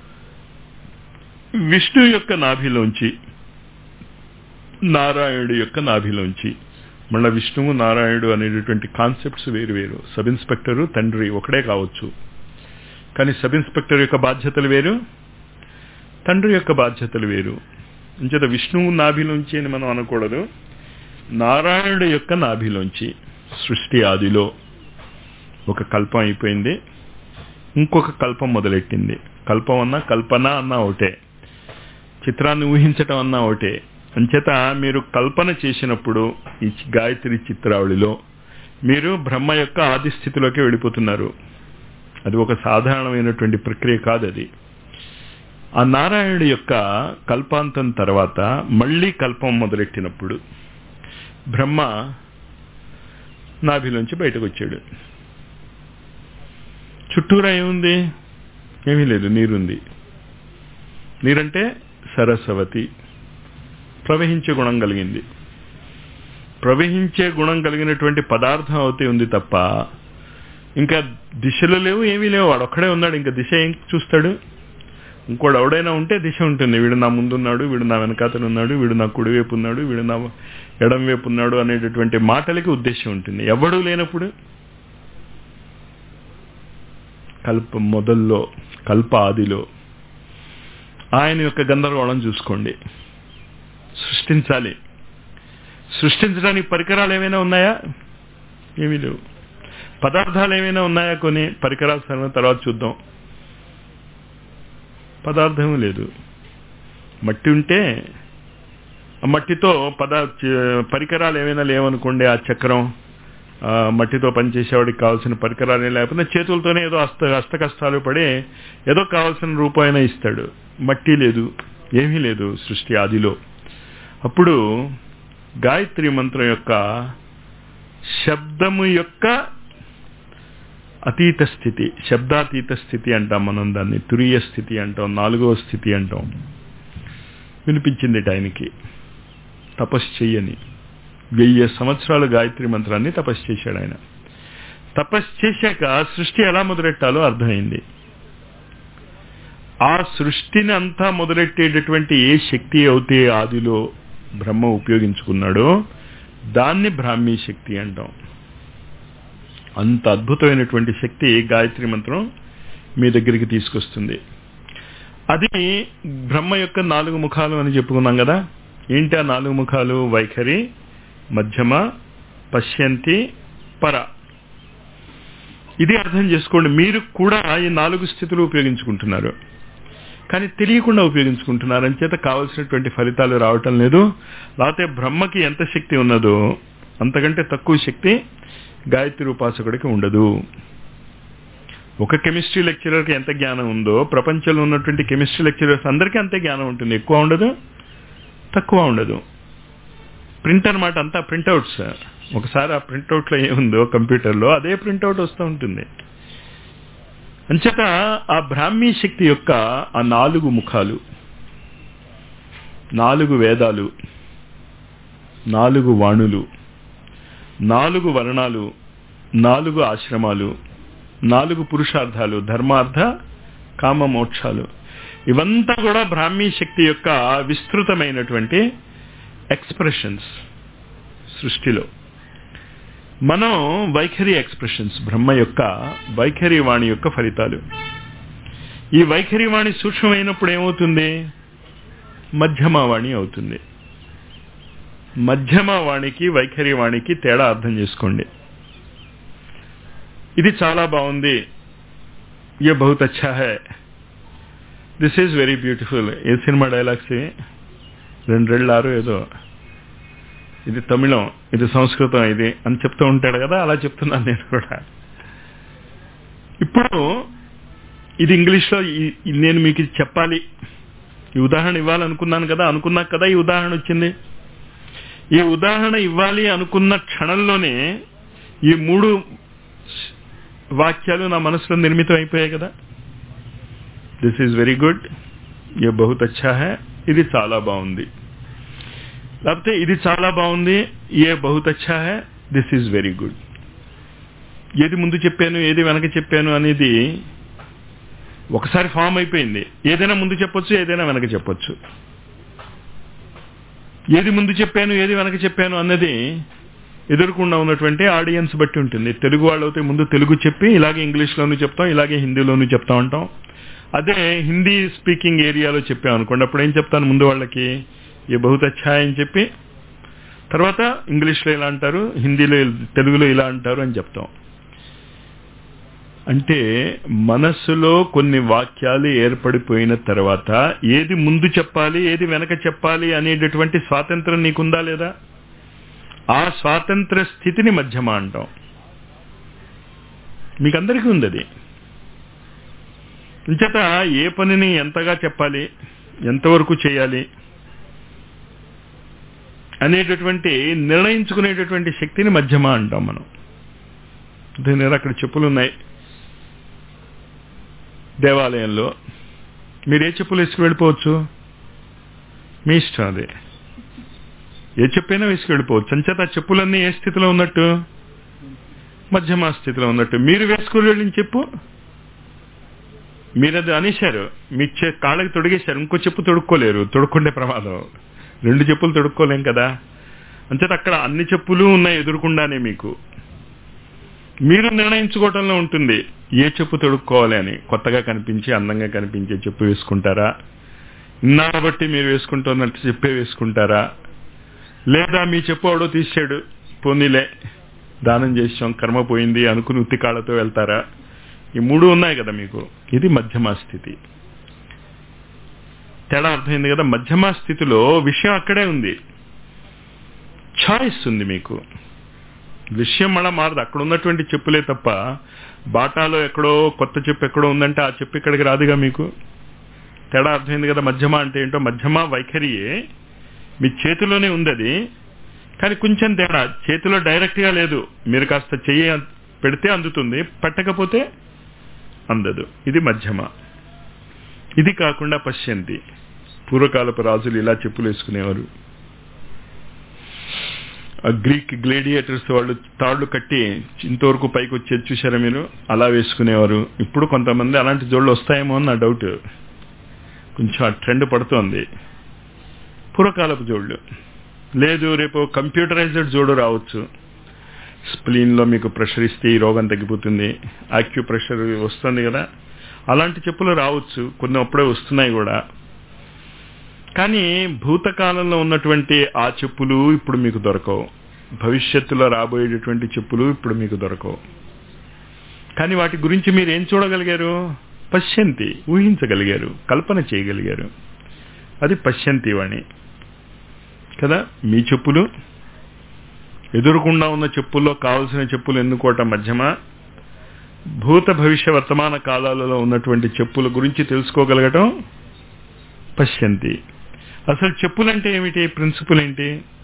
విష్ణు యొక్క నాభిలోంచి నారాయణుడి యొక్క నాభిలోంచి మళ్ళా విష్ణువు నారాయణుడు అనేటటువంటి కాన్సెప్ట్స్ వేరు వేరు సబ్ ఇన్స్పెక్టరు తండ్రి ఒకడే కావచ్చు కానీ సబ్ ఇన్స్పెక్టర్ యొక్క బాధ్యతలు వేరు తండ్రి యొక్క బాధ్యతలు వేరు అంచేత విష్ణువు నాభిలోంచి అని మనం అనకూడదు నారాయణుడి యొక్క నాభిలోంచి సృష్టి ఆదిలో ఒక కల్పం అయిపోయింది ఇంకొక కల్పం మొదలెట్టింది కల్పం అన్నా కల్పన అన్నా ఒకటే చిత్రాన్ని ఊహించటం అన్నా ఒకటే అంచేత మీరు కల్పన చేసినప్పుడు ఈ గాయత్రి చిత్రావళిలో మీరు బ్రహ్మ యొక్క ఆది స్థితిలోకి వెళ్ళిపోతున్నారు అది ఒక సాధారణమైనటువంటి ప్రక్రియ కాదు అది ఆ నారాయణుడి యొక్క కల్పాంతం తర్వాత మళ్ళీ కల్పం మొదలెట్టినప్పుడు బ్రహ్మ నాభిలోంచి బయటకు వచ్చాడు చుట్టూరా ఏముంది ఏమీ లేదు నీరుంది నీరంటే సరస్వతి ప్రవహించే గుణం కలిగింది ప్రవహించే గుణం కలిగినటువంటి పదార్థం అవుతే ఉంది తప్ప ఇంకా దిశలు లేవు ఏమీ లేవు వాడు ఒక్కడే ఉన్నాడు ఇంకా దిశ ఏం చూస్తాడు ఇంకోడు ఎవడైనా ఉంటే దిశ ఉంటుంది వీడు నా ముందున్నాడు వీడు నా వెనకాతలు ఉన్నాడు వీడు నా కుడి వైపు ఉన్నాడు వీడు నా ఎడం వైపు ఉన్నాడు అనేటటువంటి మాటలకి ఉద్దేశం ఉంటుంది ఎవడూ లేనప్పుడు కల్ప మొదల్లో కల్ప ఆదిలో ఆయన యొక్క గందరగోళం చూసుకోండి సృష్టించాలి సృష్టించడానికి పరికరాలు ఏమైనా ఉన్నాయా ఏమీ లేవు పదార్థాలు ఏమైనా ఉన్నాయా కొన్ని పరికరాలు సరైన తర్వాత చూద్దాం పదార్థం లేదు మట్టి ఉంటే ఆ మట్టితో పద పరికరాలు ఏమైనా లేవనుకోండి ఆ చక్రం ఆ మట్టితో పనిచేసేవాడికి కావాల్సిన పరికరాలు ఏం లేకపోతే చేతులతోనే ఏదో హస్త హస్త కష్టాలు పడి ఏదో కావాల్సిన రూపాయన ఇస్తాడు మట్టి లేదు ఏమీ లేదు సృష్టి ఆదిలో అప్పుడు గాయత్రి మంత్రం యొక్క శబ్దము యొక్క అతీత స్థితి శబ్దాతీత స్థితి అంటాం మనం దాన్ని తురియ స్థితి అంటాం నాలుగవ స్థితి అంటాం వినిపించింది ఆయనకి తపస్సు చెయ్యని వెయ్యి సంవత్సరాలు గాయత్రి మంత్రాన్ని తపస్సు చేశాడు ఆయన తపస్సు చేశాక సృష్టి ఎలా మొదలెట్టాలో అర్థమైంది ఆ సృష్టిని అంతా మొదలెట్టేటటువంటి ఏ శక్తి అయితే ఆదిలో బ్రహ్మ ఉపయోగించుకున్నాడో దాన్ని బ్రాహ్మీ శక్తి అంటాం అంత అద్భుతమైనటువంటి శక్తి గాయత్రి మంత్రం మీ దగ్గరికి తీసుకొస్తుంది అది బ్రహ్మ యొక్క నాలుగు ముఖాలు అని చెప్పుకున్నాం కదా ఏంటి ఆ నాలుగు ముఖాలు వైఖరి మధ్యమ పశ్యంతి పర ఇది అర్థం చేసుకోండి మీరు కూడా ఈ నాలుగు స్థితులు ఉపయోగించుకుంటున్నారు కానీ తెలియకుండా ఉపయోగించుకుంటున్నారు అని చేత కావలసినటువంటి ఫలితాలు రావటం లేదు లేకపోతే బ్రహ్మకి ఎంత శక్తి ఉన్నదో అంతకంటే తక్కువ శక్తి గాయత్రి ఉపాసకుడికి ఉండదు ఒక కెమిస్ట్రీ లెక్చరర్కి ఎంత జ్ఞానం ఉందో ప్రపంచంలో ఉన్నటువంటి కెమిస్ట్రీ లెక్చరర్స్ అందరికీ అంతే జ్ఞానం ఉంటుంది ఎక్కువ ఉండదు తక్కువ ఉండదు ప్రింట్ అనమాట అంతా ప్రింట్అవుట్స్ ఒకసారి ఆ ప్రింట్అవుట్లో ఏముందో కంప్యూటర్లో అదే ప్రింట్అవుట్ వస్తూ ఉంటుంది అంచేత ఆ బ్రాహ్మీ శక్తి యొక్క ఆ నాలుగు ముఖాలు నాలుగు వేదాలు నాలుగు వాణులు నాలుగు వర్ణాలు నాలుగు ఆశ్రమాలు నాలుగు పురుషార్థాలు ధర్మార్థ కామ మోక్షాలు ఇవంతా కూడా బ్రాహ్మీ శక్తి యొక్క విస్తృతమైనటువంటి ఎక్స్ప్రెషన్స్ సృష్టిలో మనం వైఖరి ఎక్స్ప్రెషన్స్ బ్రహ్మ యొక్క వైఖరి వాణి యొక్క ఫలితాలు ఈ వైఖరి వాణి సూక్ష్మమైనప్పుడు ఏమవుతుంది మధ్యమ వాణి అవుతుంది మధ్యమ వాణికి వైఖరి వాణికి తేడా అర్థం చేసుకోండి ఇది చాలా బాగుంది ये बहुत अच्छा है దిస్ ఈజ్ వెరీ బ్యూటిఫుల్ ఏ సినిమా డైలాగ్స్ రెండు రెళ్ళు ఆరు ఏదో ఇది తమిళం ఇది సంస్కృతం ఇది అని చెప్తూ ఉంటాడు కదా అలా చెప్తున్నాను నేను కూడా ఇప్పుడు ఇది ఇంగ్లీష్లో నేను మీకు ఇది చెప్పాలి ఈ ఉదాహరణ ఇవ్వాలనుకున్నాను కదా అనుకున్నాక కదా ఈ ఉదాహరణ వచ్చింది ఈ ఉదాహరణ ఇవ్వాలి అనుకున్న క్షణంలోనే ఈ మూడు వాక్యాలు నా మనసులో నిర్మితం అయిపోయాయి కదా దిస్ ఈజ్ వెరీ గుడ్ ఏ బహుత్ అచ్చా హే ఇది చాలా బాగుంది లేకపోతే ఇది చాలా బాగుంది ఏ బహుత్ అచ్చా హే దిస్ ఈజ్ వెరీ గుడ్ ఏది ముందు చెప్పాను ఏది వెనక చెప్పాను అనేది ఒకసారి ఫామ్ అయిపోయింది ఏదైనా ముందు చెప్పొచ్చు ఏదైనా వెనక చెప్పొచ్చు ఏది ముందు చెప్పాను ఏది వెనక చెప్పాను అన్నది ఎదురుకుండా ఉన్నటువంటి ఆడియన్స్ బట్టి ఉంటుంది తెలుగు వాళ్ళు అయితే ముందు తెలుగు చెప్పి ఇలాగే ఇంగ్లీష్లోనూ చెప్తాం ఇలాగే హిందీలోనూ చెప్తా ఉంటాం అదే హిందీ స్పీకింగ్ ఏరియాలో చెప్పాం అనుకోండి అప్పుడు ఏం చెప్తాను ముందు వాళ్ళకి ఏ బహుత్ అచ్చా అని చెప్పి తర్వాత ఇంగ్లీష్లో ఇలా అంటారు హిందీలో తెలుగులో ఇలా అంటారు అని చెప్తాం అంటే మనస్సులో కొన్ని వాక్యాలు ఏర్పడిపోయిన తర్వాత ఏది ముందు చెప్పాలి ఏది వెనక చెప్పాలి అనేటటువంటి స్వాతంత్రం నీకుందా లేదా ఆ స్వాతంత్ర స్థితిని మధ్యమ అంటాం మీకందరికీ ఉంది అది ఇంచేత ఏ పనిని ఎంతగా చెప్పాలి ఎంతవరకు చేయాలి అనేటటువంటి నిర్ణయించుకునేటటువంటి శక్తిని మధ్యమ అంటాం మనం దీని అక్కడ చెప్పులు ఉన్నాయి దేవాలయంలో మీరు ఏ చెప్పులు వేసుకు వెళ్ళిపోవచ్చు మీ ఇష్టం అది ఏ చెప్పైనా వేసుకు వెళ్ళిపోవచ్చు అంచేత ఆ చెప్పులన్నీ ఏ స్థితిలో ఉన్నట్టు మధ్యమ స్థితిలో ఉన్నట్టు మీరు వేసుకుని వెళ్ళిన చెప్పు మీరు అది అనేశారు మీ కాళ్ళకి తొడిగేశారు ఇంకో చెప్పు తొడుక్కోలేరు తొడుక్కుండే ప్రమాదం రెండు చెప్పులు తొడుక్కోలేం కదా అంచేత అక్కడ అన్ని చెప్పులు ఉన్నాయి ఎదురుకుండానే మీకు మీరు నిర్ణయించుకోవటంలో ఉంటుంది ఏ చెప్పు తొడుక్కోవాలి అని కొత్తగా కనిపించి అందంగా కనిపించే చెప్పు వేసుకుంటారా ఇన్నాళ్ళ బట్టి మీరు వేసుకుంటున్నట్టు చెప్పే వేసుకుంటారా లేదా మీ చెప్పాడో తీసాడు పోనీలే దానం చేసాం కర్మ పోయింది అనుకుని ఉత్తికాళ్ళతో వెళ్తారా ఈ మూడు ఉన్నాయి కదా మీకు ఇది మధ్యమ స్థితి తేడా అర్థమైంది కదా మధ్యమ స్థితిలో విషయం అక్కడే ఉంది చాయిస్ ఉంది మీకు విషయం మళ్ళా మారదు అక్కడ ఉన్నటువంటి చెప్పులే తప్ప బాటాలో ఎక్కడో కొత్త చెప్పు ఎక్కడో ఉందంటే ఆ చెప్పు ఇక్కడికి రాదుగా మీకు తేడా అర్థమైంది కదా మధ్యమ అంటే ఏంటో మధ్యమ వైఖరియే మీ చేతిలోనే ఉంది అది కానీ కొంచెం తేడా చేతిలో డైరెక్ట్ గా లేదు మీరు కాస్త చెయ్యి పెడితే అందుతుంది పెట్టకపోతే అందదు ఇది మధ్యమ ఇది కాకుండా పశ్యంతి పూర్వకాలపు రాజులు ఇలా చెప్పులు వేసుకునేవారు ఆ గ్రీక్ గ్లేడియేటర్స్ వాళ్ళు తాళ్లు కట్టి ఇంతవరకు పైకి వచ్చేది చూసారా మీరు అలా వేసుకునేవారు ఇప్పుడు కొంతమంది అలాంటి జోళ్ళు వస్తాయేమో అని నా డౌట్ కొంచెం ఆ ట్రెండ్ పడుతోంది పూర్వకాలపు జోళ్ళు లేదు రేపు కంప్యూటరైజ్డ్ జోడు రావచ్చు స్ప్లీన్ లో మీకు ప్రెషర్ ఇస్తే ఈ రోగం తగ్గిపోతుంది ఆక్యూ ప్రెషర్ వస్తుంది కదా అలాంటి చెప్పులు రావచ్చు కొన్ని అప్పుడే వస్తున్నాయి కూడా కానీ భూతకాలంలో ఉన్నటువంటి ఆ చెప్పులు ఇప్పుడు మీకు దొరకవు భవిష్యత్తులో రాబోయేటటువంటి చెప్పులు ఇప్పుడు మీకు దొరకవు కానీ వాటి గురించి మీరు ఏం చూడగలిగారు పశ్యంతి ఊహించగలిగారు కల్పన చేయగలిగారు అది పశ్యంతి వాణి కదా మీ చెప్పులు ఎదురుకుండా ఉన్న చెప్పుల్లో కావలసిన చెప్పులు ఎన్నుకోవటం మధ్యమ భూత భవిష్య వర్తమాన కాలాలలో ఉన్నటువంటి చెప్పుల గురించి తెలుసుకోగలగటం పశ్యంతి అసలు చెప్పులంటే ఏమిటి ప్రిన్సిపల్ ఏంటి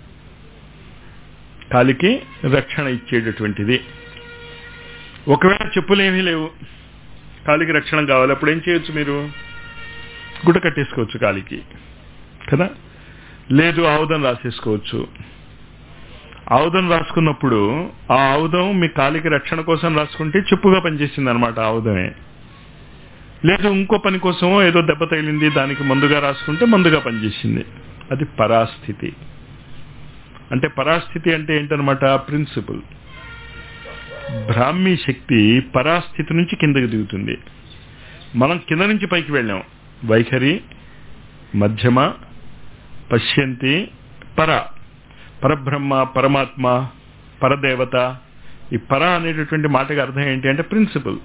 కాలికి రక్షణ ఇచ్చేటటువంటిది ఒకవేళ చెప్పులు ఏమీ లేవు కాలికి రక్షణ కావాలి అప్పుడు ఏం చేయొచ్చు మీరు గుడ్డ కట్టేసుకోవచ్చు కాలికి కదా లేదు ఆవుదం రాసేసుకోవచ్చు ఆవుదం రాసుకున్నప్పుడు ఆ ఆవుదం మీ కాలికి రక్షణ కోసం రాసుకుంటే చెప్పుగా పనిచేసింది అనమాట ఆవుదమే లేదు ఇంకో పని కోసం ఏదో దెబ్బ తగిలింది దానికి మందుగా రాసుకుంటే మందుగా పనిచేసింది అది పరాస్థితి అంటే పరాస్థితి అంటే ఏంటనమాట ప్రిన్సిపల్ బ్రాహ్మీ శక్తి పరాస్థితి నుంచి కిందకి దిగుతుంది మనం కింద నుంచి పైకి వెళ్ళాం వైఖరి మధ్యమ పశ్యంతి పర పరబ్రహ్మ పరమాత్మ పరదేవత ఈ పర అనేటటువంటి మాటకి అర్థం ఏంటి అంటే ప్రిన్సిపల్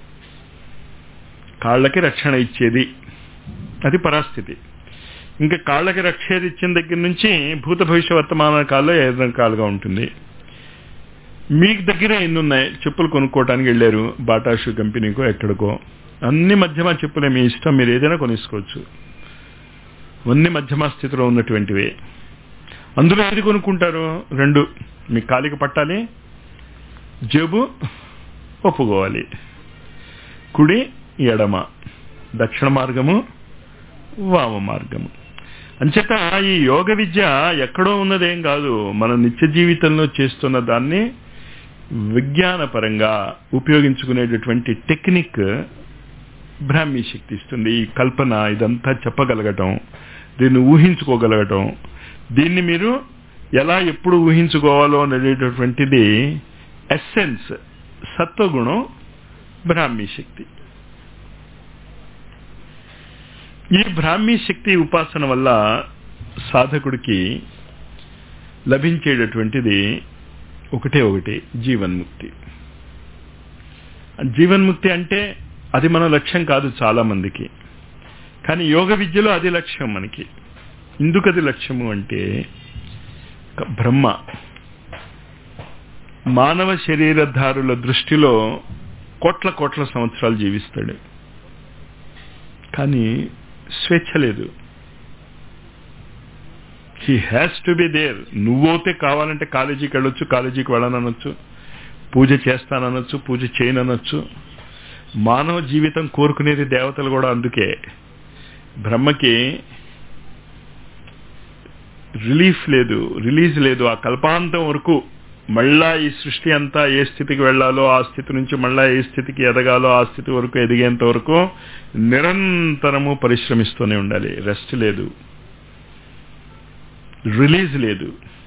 కాళ్ళకి రక్షణ ఇచ్చేది అది పరాస్థితి ఇంకా కాళ్ళకి రక్షణ ఇచ్చిన దగ్గర నుంచి భూత భవిష్య వర్తమాన కాలంలో ఐదు రకాలుగా ఉంటుంది మీకు దగ్గర ఎన్ని ఉన్నాయి చెప్పులు కొనుక్కోవడానికి వెళ్ళారు బాటా షూ కంపెనీకో ఎక్కడికో అన్ని మధ్యమ చెప్పులే మీ ఇష్టం మీరు ఏదైనా కొనేసుకోవచ్చు అన్ని మధ్యమ స్థితిలో ఉన్నటువంటివే అందులో ఏది కొనుక్కుంటారు రెండు మీ కాలికి పట్టాలి జేబు ఒప్పుకోవాలి కుడి ఎడమ దక్షిణ మార్గము వామ మార్గము అంచేత ఈ యోగ విద్య ఎక్కడో ఉన్నదేం కాదు మన నిత్య జీవితంలో చేస్తున్న దాన్ని విజ్ఞానపరంగా ఉపయోగించుకునేటటువంటి టెక్నిక్ బ్రాహ్మీ శక్తి ఇస్తుంది ఈ కల్పన ఇదంతా చెప్పగలగటం దీన్ని ఊహించుకోగలగటం దీన్ని మీరు ఎలా ఎప్పుడు ఊహించుకోవాలో అనేటటువంటిది ఎస్సెన్స్ సత్వగుణం బ్రాహ్మీ శక్తి ఈ బ్రాహ్మీ శక్తి ఉపాసన వల్ల సాధకుడికి లభించేటటువంటిది ఒకటే ఒకటి జీవన్ముక్తి జీవన్ముక్తి అంటే అది మన లక్ష్యం కాదు చాలా మందికి కానీ యోగ విద్యలో అది లక్ష్యం మనకి ఎందుకు అది లక్ష్యము అంటే బ్రహ్మ మానవ శరీరధారుల దృష్టిలో కోట్ల కోట్ల సంవత్సరాలు జీవిస్తాడు కానీ స్వేచ్ఛ లేదు he has to be there నువ్వైతే కావాలంటే కాలేజీకి వెళ్ళొచ్చు కాలేజీకి వెళ్ళనొచ్చు పూజ చేస్తాననొచ్చు పూజ చేయనొచ్చు మానవ జీవితం కోరుకునేది దేవతలు కూడా అందుకే బ్రహ్మకి రిలీఫ్ లేదు రిలీజ్ లేదు ఆ కల్పాంతం వరకు మళ్ళా ఈ సృష్టి అంతా ఏ స్థితికి వెళ్లాలో ఆ స్థితి నుంచి మళ్ళా ఏ స్థితికి ఎదగాలో ఆ స్థితి వరకు ఎదిగేంత వరకు నిరంతరము పరిశ్రమిస్తూనే ఉండాలి రెస్ట్ లేదు రిలీజ్ లేదు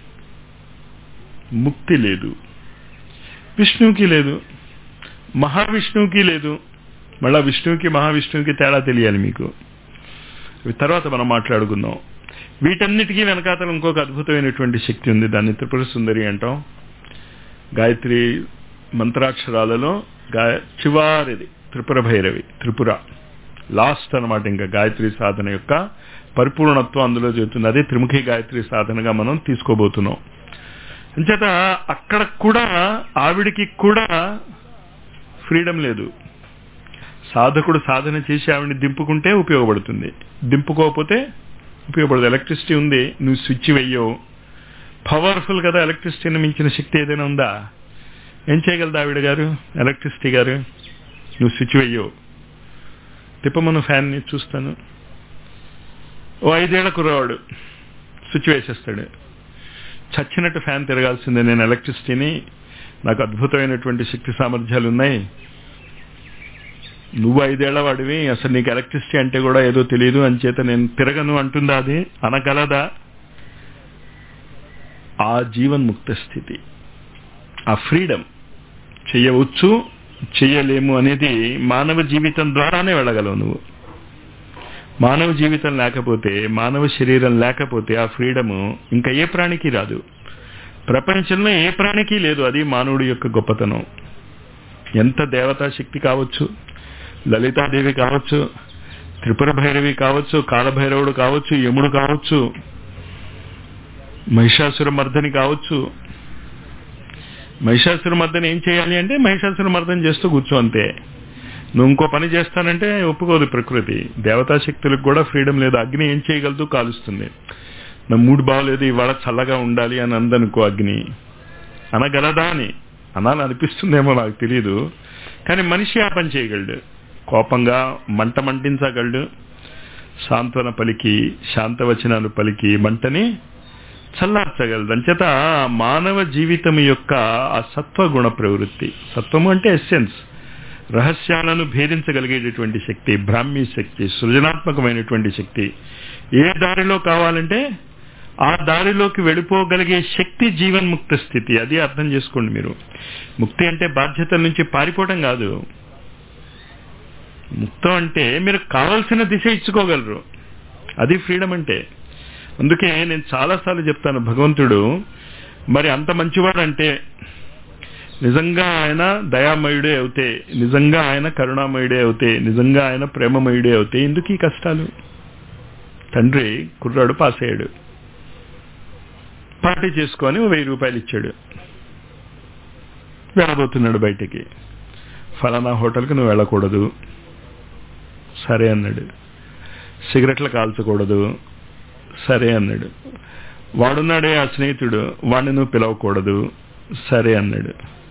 ముక్తి లేదు విష్ణువుకి లేదు మహావిష్ణువుకి లేదు మళ్ళా విష్ణువుకి మహావిష్ణువుకి తేడా తెలియాలి మీకు తర్వాత మనం మాట్లాడుకుందాం వీటన్నిటికీ వెనకాతల ఇంకొక అద్భుతమైనటువంటి శక్తి ఉంది దాన్ని త్రిపుర సుందరి అంటాం గాయత్రి మంత్రాక్షరాలలో గా చివారిది త్రిపుర భైరవి త్రిపుర లాస్ట్ అనమాట ఇంకా గాయత్రి సాధన యొక్క పరిపూర్ణత్వం అందులో చెబుతుంది అదే త్రిముఖి గాయత్రి సాధనగా మనం తీసుకోబోతున్నాం అంచేత అక్కడ కూడా ఆవిడికి కూడా ఫ్రీడమ్ లేదు సాధకుడు సాధన చేసి ఆవిడని దింపుకుంటే ఉపయోగపడుతుంది దింపుకోకపోతే ఉపయోగపడదు ఎలక్ట్రిసిటీ ఉంది నువ్వు స్విచ్ వెయ్యవు పవర్ఫుల్ కదా ఎలక్ట్రిసిటీని మించిన శక్తి ఏదైనా ఉందా ఏం చేయగలదు ఆవిడ గారు ఎలక్ట్రిసిటీ గారు నువ్వు స్విచ్ వెయ్యవు తిప్పమను ఫ్యాన్ని చూస్తాను ఓ ఐదేళ్ల కుర్రవాడు స్విచ్ వేసేస్తాడు చచ్చినట్టు ఫ్యాన్ తిరగాల్సిందే నేను ఎలక్ట్రిసిటీని నాకు అద్భుతమైనటువంటి శక్తి సామర్థ్యాలు ఉన్నాయి నువ్వు ఐదేళ్ల వాడివి అసలు నీకు ఎలక్ట్రిసిటీ అంటే కూడా ఏదో తెలియదు అని చేత నేను తిరగను అంటుందా అది అనగలదా ఆ జీవన్ముక్త స్థితి ఆ ఫ్రీడమ్ చెయ్యవచ్చు చెయ్యలేము అనేది మానవ జీవితం ద్వారానే వెళ్ళగలవు నువ్వు మానవ జీవితం లేకపోతే మానవ శరీరం లేకపోతే ఆ ఫ్రీడము ఇంకా ఏ ప్రాణికి రాదు ప్రపంచంలో ఏ ప్రాణికి లేదు అది మానవుడి యొక్క గొప్పతనం ఎంత దేవతా శక్తి కావచ్చు లలితాదేవి కావచ్చు త్రిపుర భైరవి కావచ్చు కాలభైరవుడు కావచ్చు యముడు కావచ్చు మహిషాసుర మర్దని కావచ్చు మహిషాసుర మర్దని ఏం చేయాలి అంటే మహిషాసుర మర్దన చేస్తూ కూర్చో అంతే నువ్వు ఇంకో పని చేస్తానంటే ఒప్పుకోదు ప్రకృతి దేవతా శక్తులకు కూడా ఫ్రీడమ్ లేదు అగ్ని ఏం చేయగలదు కాలుస్తుంది నా మూడు బాగలేదు ఇవాళ చల్లగా ఉండాలి అని అందనుకో అగ్ని అనగలదా అని అనాలి అనిపిస్తుందేమో నాకు తెలియదు కానీ మనిషి ఆ పని చేయగలడు కోపంగా మంట మంటించగలడు సాంత్వన పలికి శాంతవచనాలు పలికి మంటని చల్లార్చగలదు అంచేత మానవ జీవితం యొక్క ఆ సత్వగుణ ప్రవృత్తి సత్వము అంటే ఎస్సెన్స్ రహస్యాలను భేదించగలిగేటటువంటి శక్తి బ్రాహ్మీ శక్తి సృజనాత్మకమైనటువంటి శక్తి ఏ దారిలో కావాలంటే ఆ దారిలోకి వెళ్ళిపోగలిగే శక్తి జీవన్ముక్త స్థితి అది అర్థం చేసుకోండి మీరు ముక్తి అంటే బాధ్యతల నుంచి పారిపోవడం కాదు ముక్తం అంటే మీరు కావలసిన దిశ ఇచ్చుకోగలరు అది ఫ్రీడమ్ అంటే అందుకే నేను చాలాసార్లు చెప్తాను భగవంతుడు మరి అంత మంచివాడంటే నిజంగా ఆయన దయామయుడే అవుతే నిజంగా ఆయన కరుణామయుడే అవుతే నిజంగా ఆయన ప్రేమమయుడే అవుతే ఎందుకు ఈ కష్టాలు తండ్రి కుర్రాడు పాస్ అయ్యాడు పార్టీ చేసుకొని వెయ్యి రూపాయలు ఇచ్చాడు వెళ్ళబోతున్నాడు బయటికి ఫలానా హోటల్కి నువ్వు వెళ్ళకూడదు సరే అన్నాడు సిగరెట్లు కాల్చకూడదు సరే అన్నాడు వాడున్నాడే ఆ స్నేహితుడు వాడిని నువ్వు పిలవకూడదు సరే అన్నాడు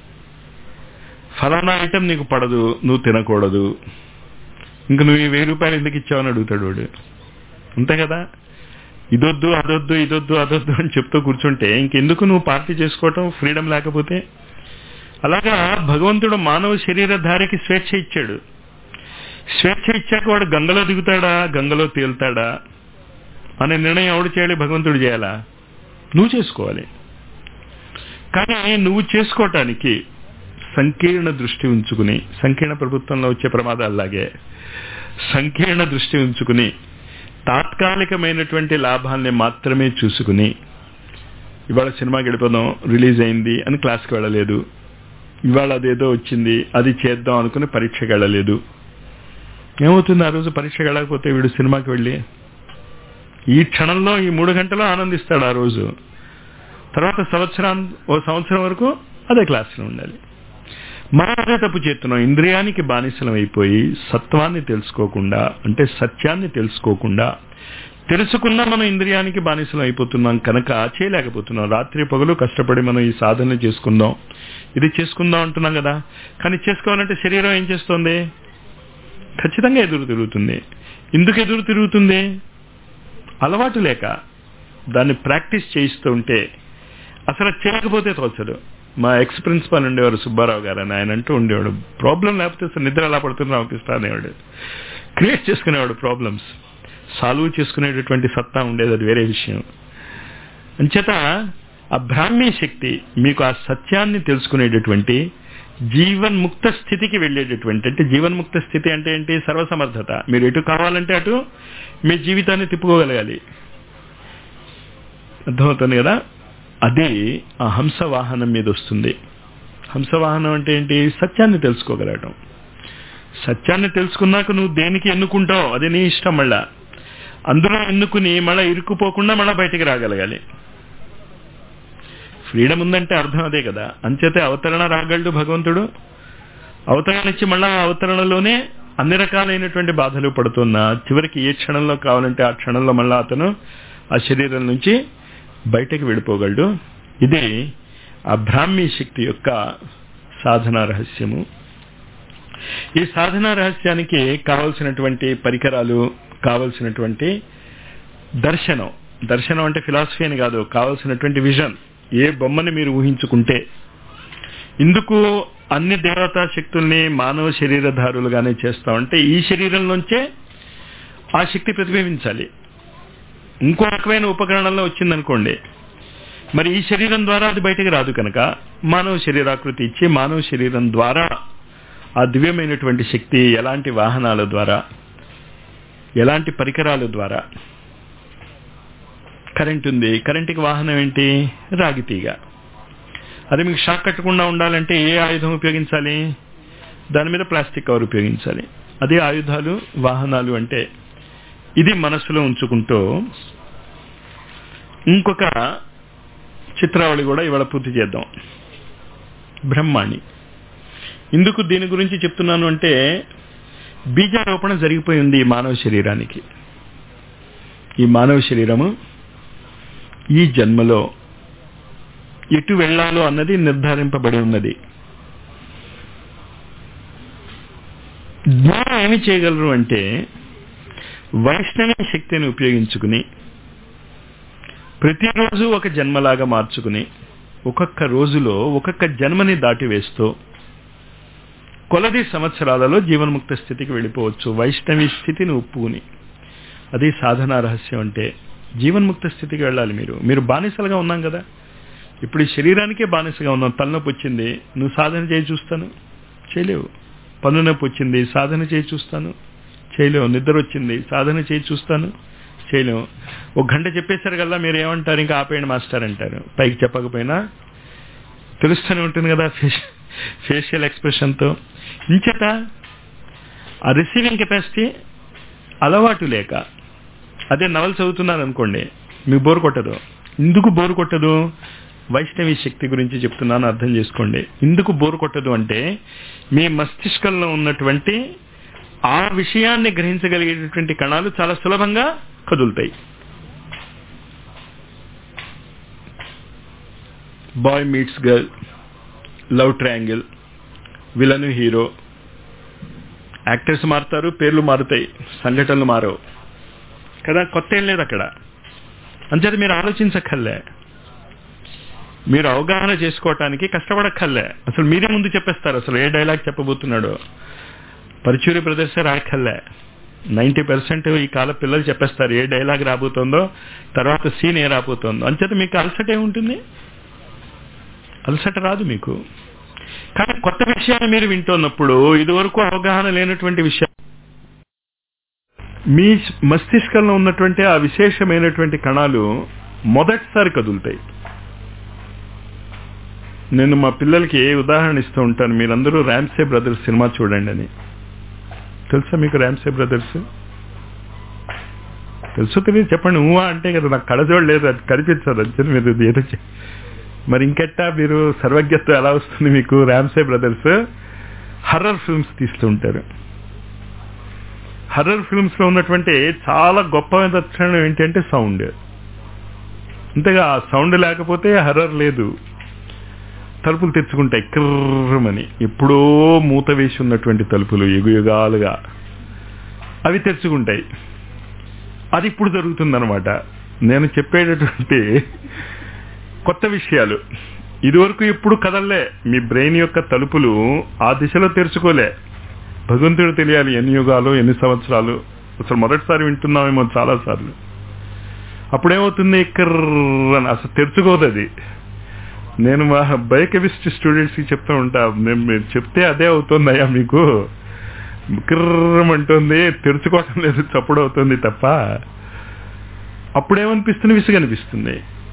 ఫలానా ఐటెం నీకు పడదు నువ్వు తినకూడదు ఇంక నువ్వు ఈ వెయ్యి రూపాయలు ఎందుకు ఇచ్చావని అడుగుతాడు వాడు అంతే కదా ఇదొద్దు అదొద్దు ఇదొద్దు అదొద్దు అని చెప్తూ కూర్చుంటే ఇంకెందుకు నువ్వు పార్టీ చేసుకోవటం ఫ్రీడమ్ లేకపోతే అలాగా భగవంతుడు మానవ శరీరధారికి స్వేచ్ఛ ఇచ్చాడు స్వేచ్ఛ ఇచ్చాక వాడు గంగలో దిగుతాడా గంగలో తేలుతాడా అనే నిర్ణయం ఎవడు చేయాలి భగవంతుడు చేయాలా నువ్వు చేసుకోవాలి కానీ నువ్వు చేసుకోవటానికి సంకీర్ణ దృష్టి ఉంచుకుని సంకీర్ణ ప్రభుత్వంలో వచ్చే ప్రమాదాల్లాగే సంకీర్ణ దృష్టి ఉంచుకుని తాత్కాలికమైనటువంటి లాభాల్ని మాత్రమే చూసుకుని ఇవాళ సినిమాకి వెళ్ళిపోదాం రిలీజ్ అయింది అని క్లాస్కి వెళ్ళలేదు ఇవాళ అదేదో వచ్చింది అది చేద్దాం అనుకుని పరీక్షకి వెళ్ళలేదు ఏమవుతుంది ఆ రోజు పరీక్షకి వెళ్ళకపోతే వీడు సినిమాకి వెళ్ళి ఈ క్షణంలో ఈ మూడు గంటలు ఆనందిస్తాడు ఆ రోజు తర్వాత సంవత్సరం ఓ సంవత్సరం వరకు అదే క్లాసులో ఉండాలి మనం అదే తప్పు చేస్తున్నాం ఇంద్రియానికి బానిసలం అయిపోయి సత్వాన్ని తెలుసుకోకుండా అంటే సత్యాన్ని తెలుసుకోకుండా తెలుసుకున్నా మనం ఇంద్రియానికి బానిసలం అయిపోతున్నాం కనుక చేయలేకపోతున్నాం రాత్రి పగలు కష్టపడి మనం ఈ సాధన చేసుకుందాం ఇది చేసుకుందాం అంటున్నాం కదా కానీ చేసుకోవాలంటే శరీరం ఏం చేస్తుంది ఖచ్చితంగా ఎదురు తిరుగుతుంది ఎందుకు ఎదురు తిరుగుతుంది అలవాటు లేక దాన్ని ప్రాక్టీస్ చేయిస్తూ ఉంటే అసలు చేయకపోతే తోచదు మా ఎక్స్ ప్రిన్సిపాల్ ఉండేవారు సుబ్బారావు గారు అని ఆయన అంటూ ఉండేవాడు ప్రాబ్లం లేకపోతే అసలు నిద్ర ఎలా పడుతుంది రామకృష్ణ అనేవాడు క్రియేట్ చేసుకునేవాడు ప్రాబ్లమ్స్ సాల్వ్ చేసుకునేటటువంటి సత్తా ఉండేది అది వేరే విషయం అంచేత ఆ బ్రాహ్మీ శక్తి మీకు ఆ సత్యాన్ని తెలుసుకునేటటువంటి జీవన్ముక్త స్థితికి వెళ్ళేటటువంటి అంటే జీవన్ముక్త స్థితి అంటే ఏంటి సర్వసమర్థత మీరు ఎటు కావాలంటే అటు మీ జీవితాన్ని తిప్పుకోగలగాలి అర్థమవుతుంది కదా అది ఆ హంస వాహనం మీద వస్తుంది హంస వాహనం అంటే ఏంటి సత్యాన్ని తెలుసుకోగలగటం సత్యాన్ని తెలుసుకున్నాక నువ్వు దేనికి ఎన్నుకుంటావు అది నీ ఇష్టం మళ్ళా అందులో ఎన్నుకుని మళ్ళీ ఇరుక్కుపోకుండా మళ్ళీ బయటికి రాగలగాలి ఫ్రీడమ్ ఉందంటే అర్థం అదే కదా అంచేతే అవతరణ రాగలడు భగవంతుడు అవతరణ ఇచ్చి మళ్ళా ఆ అవతరణలోనే అన్ని రకాలైనటువంటి బాధలు పడుతున్నా చివరికి ఏ క్షణంలో కావాలంటే ఆ క్షణంలో మళ్ళా అతను ఆ శరీరం నుంచి బయటకు వెళ్ళిపోగలడు ఇది ఆ బ్రాహ్మీ శక్తి యొక్క సాధన రహస్యము ఈ సాధన రహస్యానికి కావలసినటువంటి పరికరాలు కావలసినటువంటి దర్శనం దర్శనం అంటే ఫిలాసఫీ అని కాదు కావలసినటువంటి విజన్ ఏ బొమ్మని మీరు ఊహించుకుంటే ఇందుకు అన్ని దేవతా శక్తుల్ని మానవ శరీరధారులుగానే చేస్తామంటే ఈ శరీరం నుంచే ఆ శక్తి ప్రతిబింబించాలి ఇంకో రకమైన ఉపకరణంలో వచ్చిందనుకోండి మరి ఈ శరీరం ద్వారా అది బయటకు రాదు కనుక మానవ శరీరాకృతి ఇచ్చి మానవ శరీరం ద్వారా ఆ దివ్యమైనటువంటి శక్తి ఎలాంటి వాహనాల ద్వారా ఎలాంటి పరికరాల ద్వారా కరెంట్ ఉంది కరెంటుకి వాహనం ఏంటి రాగితీగ అది మీకు షాక్ కట్టకుండా ఉండాలంటే ఏ ఆయుధం ఉపయోగించాలి దాని మీద ప్లాస్టిక్ కవర్ ఉపయోగించాలి అదే ఆయుధాలు వాహనాలు అంటే ఇది మనసులో ఉంచుకుంటూ ఇంకొక చిత్రావళి కూడా ఇవాళ పూర్తి చేద్దాం బ్రహ్మాణి ఇందుకు దీని గురించి చెప్తున్నాను అంటే బీజారోపణ జరిగిపోయింది ఈ మానవ శరీరానికి ఈ మానవ శరీరము ఈ జన్మలో ఎటు వెళ్లాలో అన్నది నిర్ధారింపబడి ఉన్నది జ్ఞానం ఏమి చేయగలరు అంటే వైష్ణవ శక్తిని ఉపయోగించుకుని ప్రతిరోజు ఒక జన్మలాగా మార్చుకుని ఒక్కొక్క రోజులో ఒక్కొక్క జన్మని దాటివేస్తూ కొలది సంవత్సరాలలో జీవన్ముక్త స్థితికి వెళ్ళిపోవచ్చు వైష్ణవి స్థితిని ఒప్పుకుని అది సాధనా రహస్యం అంటే జీవన్ముక్త స్థితికి వెళ్ళాలి మీరు మీరు బానిసలుగా ఉన్నాం కదా ఇప్పుడు ఈ శరీరానికే బానిసగా ఉన్నాం తలనొప్పి వచ్చింది నువ్వు సాధన చేయి చూస్తాను చేయలేవు పన్ను నొప్పి వచ్చింది సాధన చేయి చూస్తాను చేయలేవు నిద్ర వచ్చింది సాధన చేయి చూస్తాను చేయలేము ఒక గంట చెప్పేశారు కదా మీరు ఏమంటారు ఇంకా ఆపేయండి మాస్టర్ అంటారు పైకి చెప్పకపోయినా తెలుస్తూనే ఉంటుంది కదా ఫేషియల్ ఎక్స్ప్రెషన్తో ఇంచేత ఆ రిసీవింగ్ కెపాసిటీ అలవాటు లేక అదే నవలు చదువుతున్నారు అనుకోండి మీకు బోరు కొట్టదు ఎందుకు బోరు కొట్టదు వైష్ణవి శక్తి గురించి చెప్తున్నాను అర్థం చేసుకోండి ఎందుకు బోరు కొట్టదు అంటే మీ మస్తిష్కంలో ఉన్నటువంటి ఆ విషయాన్ని గ్రహించగలిగేటటువంటి కణాలు చాలా సులభంగా కదులుతాయి boy meets girl love triangle villain hero actors మారుతారు పేర్లు మారుతాయి సంఘటనలు మారవు కదా కొత్త ఏం లేదు అక్కడ అంచేత మీరు ఆలోచించక్కర్లే మీరు అవగాహన చేసుకోవటానికి కష్టపడక్కర్లే అసలు మీరే ముందు చెప్పేస్తారు అసలు ఏ డైలాగ్ చెప్పబోతున్నాడో పరుచూరి బ్రదర్సే రాయక్కర్లే నైంటీ పర్సెంట్ ఈ కాల పిల్లలు చెప్పేస్తారు ఏ డైలాగ్ రాబోతుందో తర్వాత సీన్ ఏ రాబోతుందో అంచేత మీకు అలసట ఏముంటుంది అలసట రాదు మీకు కానీ కొత్త విషయాన్ని మీరు వింటున్నప్పుడు ఇదివరకు అవగాహన లేనటువంటి విషయం మీ మస్తిష్కంలో ఉన్నటువంటి ఆ విశేషమైనటువంటి కణాలు మొదటిసారి కదులుతాయి నేను మా పిల్లలకి ఏ ఉదాహరణ ఇస్తూ ఉంటాను మీరందరూ ర్యామ్సే బ్రదర్స్ సినిమా చూడండి అని తెలుసా మీకు ర్యామ్సే బ్రదర్స్ తెలుసు తెలియదు చెప్పండి ఊహా అంటే కదా నాకు కడజోడు లేదు అది కనిపించదు అంతే మీరు ఏదో మరి ఇంకెట్టా మీరు సర్వజ్ఞత్వం ఎలా వస్తుంది మీకు ర్యామ్సే బ్రదర్స్ హర్రర్ ఫిల్మ్స్ తీస్తూ ఉంటారు హర్రర్ ఫిల్మ్స్ లో ఉన్నటువంటి చాలా గొప్ప లక్షణం ఏంటంటే సౌండ్ అంతేగా ఆ సౌండ్ లేకపోతే హర్రర్ లేదు తలుపులు తెచ్చుకుంటాయి కిర్రమని ఎప్పుడో మూత వేసి ఉన్నటువంటి తలుపులు యుగయుగాలుగా అవి తెచ్చుకుంటాయి అది ఇప్పుడు జరుగుతుందనమాట నేను చెప్పేటటువంటి కొత్త విషయాలు ఇదివరకు ఎప్పుడు కదల్లే మీ బ్రెయిన్ యొక్క తలుపులు ఆ దిశలో తెరుచుకోలే భగవంతుడు తెలియాలి ఎన్ని యుగాలు ఎన్ని సంవత్సరాలు అసలు మొదటిసారి వింటున్నామేమో చాలా సార్లు అప్పుడేమవుతుంది కర్రని అసలు తెరుచుకోదు అది నేను మా బయోకెమిస్ట్రీ స్టూడెంట్స్ కి చెప్తూ ఉంటా మేము మీరు చెప్తే అదే అవుతుందయ్యా మీకు కిర్రమంటుంది తెరుచుకోవటం లేదు చప్పుడు అవుతుంది తప్ప అప్పుడేమనిపిస్తుంది విసుగనిపిస్తుంది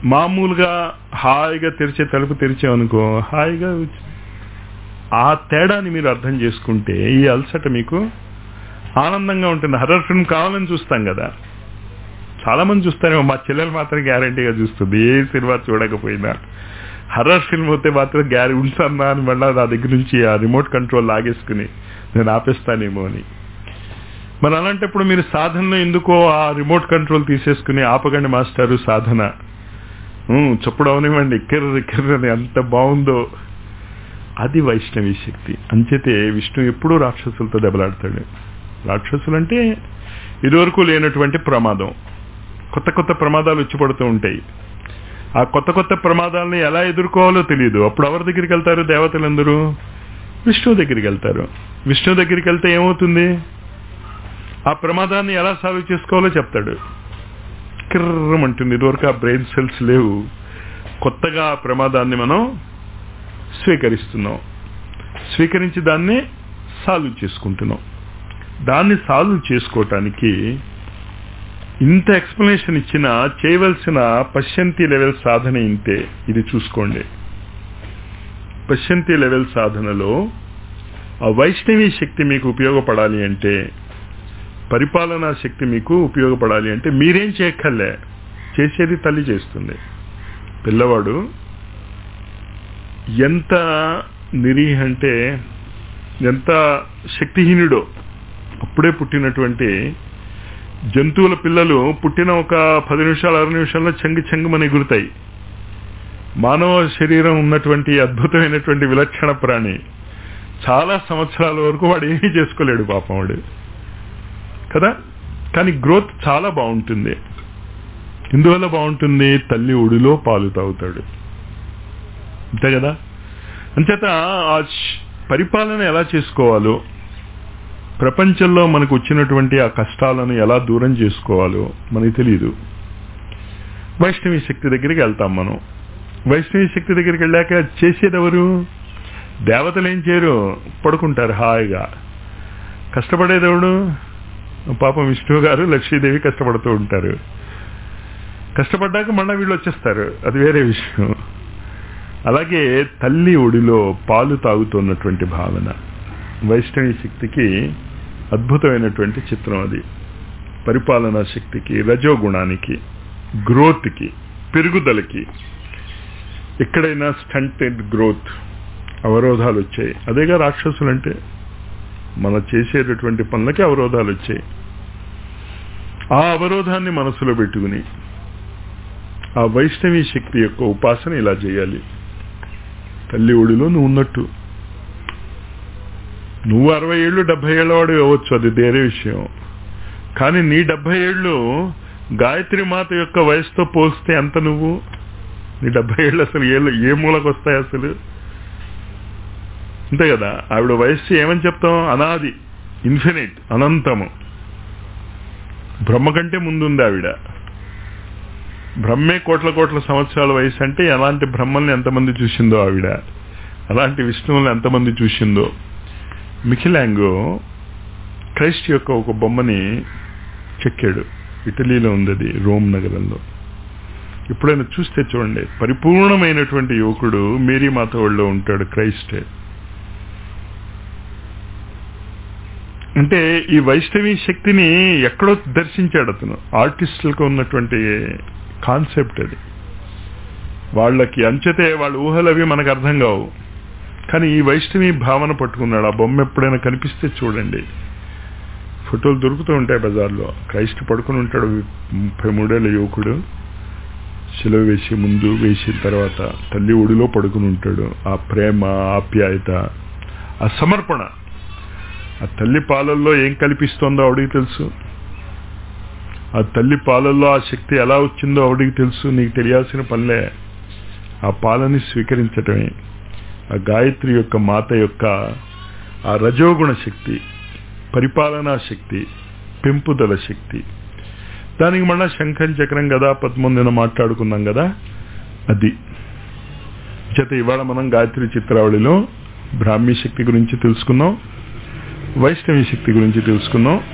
మామూలుగా హాయిగా తెరిచే తలుపు తెరిచామనుకో హాయిగా ఆ తేడాని మీరు అర్థం చేసుకుంటే ఈ అలసట మీకు ఆనందంగా ఉంటుంది హర్రర్ ఫిల్మ్ కావాలని చూస్తాం కదా చాలా మంది చూస్తారేమో మా చెల్లెలు మాత్రం గ్యారంటీగా చూస్తుంది ఏ సినిమా చూడకపోయినా హర్రర్ ఫిల్మ్ అయితే మాత్రం గ్యారీ ఉంటానా అని మళ్ళీ నా దగ్గర నుంచి ఆ రిమోట్ కంట్రోల్ లాగేసుకుని నేను ఆపేస్తానేమో అని మరి అలాంటప్పుడు మీరు సాధనలో ఎందుకో ఆ రిమోట్ కంట్రోల్ తీసేసుకుని ఆపకండి మాస్టారు సాధన ఉమ్, చప్పుడు అవనివ్వండి కిర్ర కిర్ర అని ఎంత బాగుందో అది వైష్ణవి శక్తి అంచేతే విష్ణు ఎప్పుడూ రాక్షసులతో దెబ్బలాడతాడు రాక్షసులు అంటే ఇదివరకు లేనటువంటి ప్రమాదం కొత్త కొత్త ప్రమాదాలు వచ్చి పడుతూ ఉంటాయి ఆ కొత్త కొత్త ప్రమాదాలని ఎలా ఎదుర్కోవాలో తెలియదు అప్పుడు ఎవరి దగ్గరికి వెళ్తారు దేవతలందరూ విష్ణువు దగ్గరికి వెళ్తారు విష్ణువు దగ్గరికి వెళ్తే ఏమవుతుంది ఆ ప్రమాదాన్ని ఎలా సాల్వ్ చేసుకోవాలో చెప్తాడు కిర్రమంటుంది ఇదివరకు ఆ బ్రెయిన్ సెల్స్ లేవు కొత్తగా ఆ ప్రమాదాన్ని మనం స్వీకరిస్తున్నాం స్వీకరించి దాన్ని సాల్వ్ చేసుకుంటున్నాం దాన్ని సాల్వ్ చేసుకోవటానికి ఇంత ఎక్స్ప్లెనేషన్ ఇచ్చిన చేయవలసిన పశ్యంతి లెవెల్ సాధన ఇంతే ఇది చూసుకోండి పశ్యంతి లెవెల్ సాధనలో ఆ వైష్ణవి శక్తి మీకు ఉపయోగపడాలి అంటే పరిపాలనా శక్తి మీకు ఉపయోగపడాలి అంటే మీరేం చేయక్కర్లే చేసేది తల్లి చేస్తుంది పిల్లవాడు ఎంత నిరీహ అంటే ఎంత శక్తిహీనుడో అప్పుడే పుట్టినటువంటి జంతువుల పిల్లలు పుట్టిన ఒక పది నిమిషాలు అర నిమిషాల్లో చెంగి చెంగుమని ఎగురుతాయి మానవ శరీరం ఉన్నటువంటి అద్భుతమైనటువంటి విలక్షణ ప్రాణి చాలా సంవత్సరాల వరకు వాడు ఏమీ చేసుకోలేడు పాపం వాడు కదా కానీ గ్రోత్ చాలా బాగుంటుంది ఎందువల్ల బాగుంటుంది తల్లి ఒడిలో పాలు తాగుతాడు అంతే కదా అంచేత ఆ శ్- పరిపాలన ఎలా చేసుకోవాలో ప్రపంచంలో మనకు వచ్చినటువంటి ఆ కష్టాలను ఎలా దూరం చేసుకోవాలో మనకి తెలియదు వైష్ణవి శక్తి దగ్గరికి వెళ్తాం మనం వైష్ణవి శక్తి దగ్గరికి వెళ్ళాక చేసేది ఎవరు దేవతలు ఏం చేయరు పడుకుంటారు హాయిగా కష్టపడేది ఎవడు పాపం విష్ణువు గారు లక్ష్మీదేవి కష్టపడుతూ ఉంటారు కష్టపడ్డాక మళ్ళీ వీళ్ళు వచ్చేస్తారు అది వేరే విషయం అలాగే తల్లి ఒడిలో పాలు తాగుతున్నటువంటి భావన వైష్ణవి శక్తికి అద్భుతమైనటువంటి చిత్రం అది పరిపాలనా శక్తికి రజోగుణానికి గ్రోత్కి పెరుగుదలకి ఎక్కడైనా స్టంటెడ్ గ్రోత్ అవరోధాలు వచ్చాయి అదేగా రాక్షసులు అంటే మన చేసేటటువంటి పనులకి అవరోధాలు వచ్చాయి ఆ అవరోధాన్ని మనసులో పెట్టుకుని ఆ వైష్ణవి శక్తి యొక్క ఉపాసన ఇలా చేయాలి తల్లి ఒడిలో నువ్వు ఉన్నట్టు నువ్వు అరవై ఏళ్ళు డెబ్బై ఏళ్ళ వాడు అవ్వచ్చు అది వేరే విషయం కానీ నీ డెబ్బై ఏళ్ళు గాయత్రి మాత యొక్క వయసుతో పోల్స్తే ఎంత నువ్వు నీ డెబ్బై ఏళ్ళు అసలు ఏ ఏ మూలకు వస్తాయి అసలు అంతే కదా ఆవిడ వయస్సు ఏమని చెప్తాం అనాది ఇన్ఫినిట్ అనంతము బ్రహ్మ కంటే ముందుంది ఆవిడ బ్రహ్మే కోట్ల కోట్ల సంవత్సరాల వయసు అంటే ఎలాంటి బ్రహ్మల్ని ఎంతమంది చూసిందో ఆవిడ అలాంటి విష్ణువుల్ని ఎంతమంది చూసిందో మిఖిలాంగో క్రైస్ట్ యొక్క ఒక బొమ్మని చెక్కాడు ఇటలీలో ఉంది అది రోమ్ నగరంలో ఎప్పుడైనా చూస్తే చూడండి పరిపూర్ణమైనటువంటి యువకుడు మేరీ మాత ఒళ్ళో ఉంటాడు క్రైస్ట్ అంటే ఈ వైష్ణవి శక్తిని ఎక్కడో దర్శించాడు అతను ఆర్టిస్టులకు ఉన్నటువంటి కాన్సెప్ట్ అది వాళ్ళకి అంచతే వాళ్ళ ఊహలు అవి మనకు అర్థం కావు కానీ ఈ వైష్ణవి భావన పట్టుకున్నాడు ఆ బొమ్మ ఎప్పుడైనా కనిపిస్తే చూడండి ఫోటోలు దొరుకుతూ ఉంటాయి బజార్లో క్రైస్ట్ పడుకుని ఉంటాడు ముప్పై మూడేళ్ళ యువకుడు శిలువ వేసి ముందు వేసిన తర్వాత తల్లి ఒడిలో పడుకుని ఉంటాడు ఆ ప్రేమ ఆప్యాయత ఆ సమర్పణ ఆ తల్లి పాలల్లో ఏం కల్పిస్తోందో ఆవిడికి తెలుసు ఆ తల్లి పాలల్లో ఆ శక్తి ఎలా వచ్చిందో ఆవిడికి తెలుసు నీకు తెలియాల్సిన పనిలే ఆ పాలని స్వీకరించటమే ఆ గాయత్రి యొక్క మాత యొక్క ఆ రజోగుణ శక్తి పరిపాలనా శక్తి పెంపుదల శక్తి దానికి మళ్ళా శంఖం చక్రం కదా పద్మొందిన మాట్లాడుకున్నాం కదా అది చేత ఇవాళ మనం గాయత్రి చిత్రావళిలో బ్రాహ్మీ శక్తి గురించి తెలుసుకున్నాం వైష్ణవి శక్తి గురించి తెలుసుకున్నాం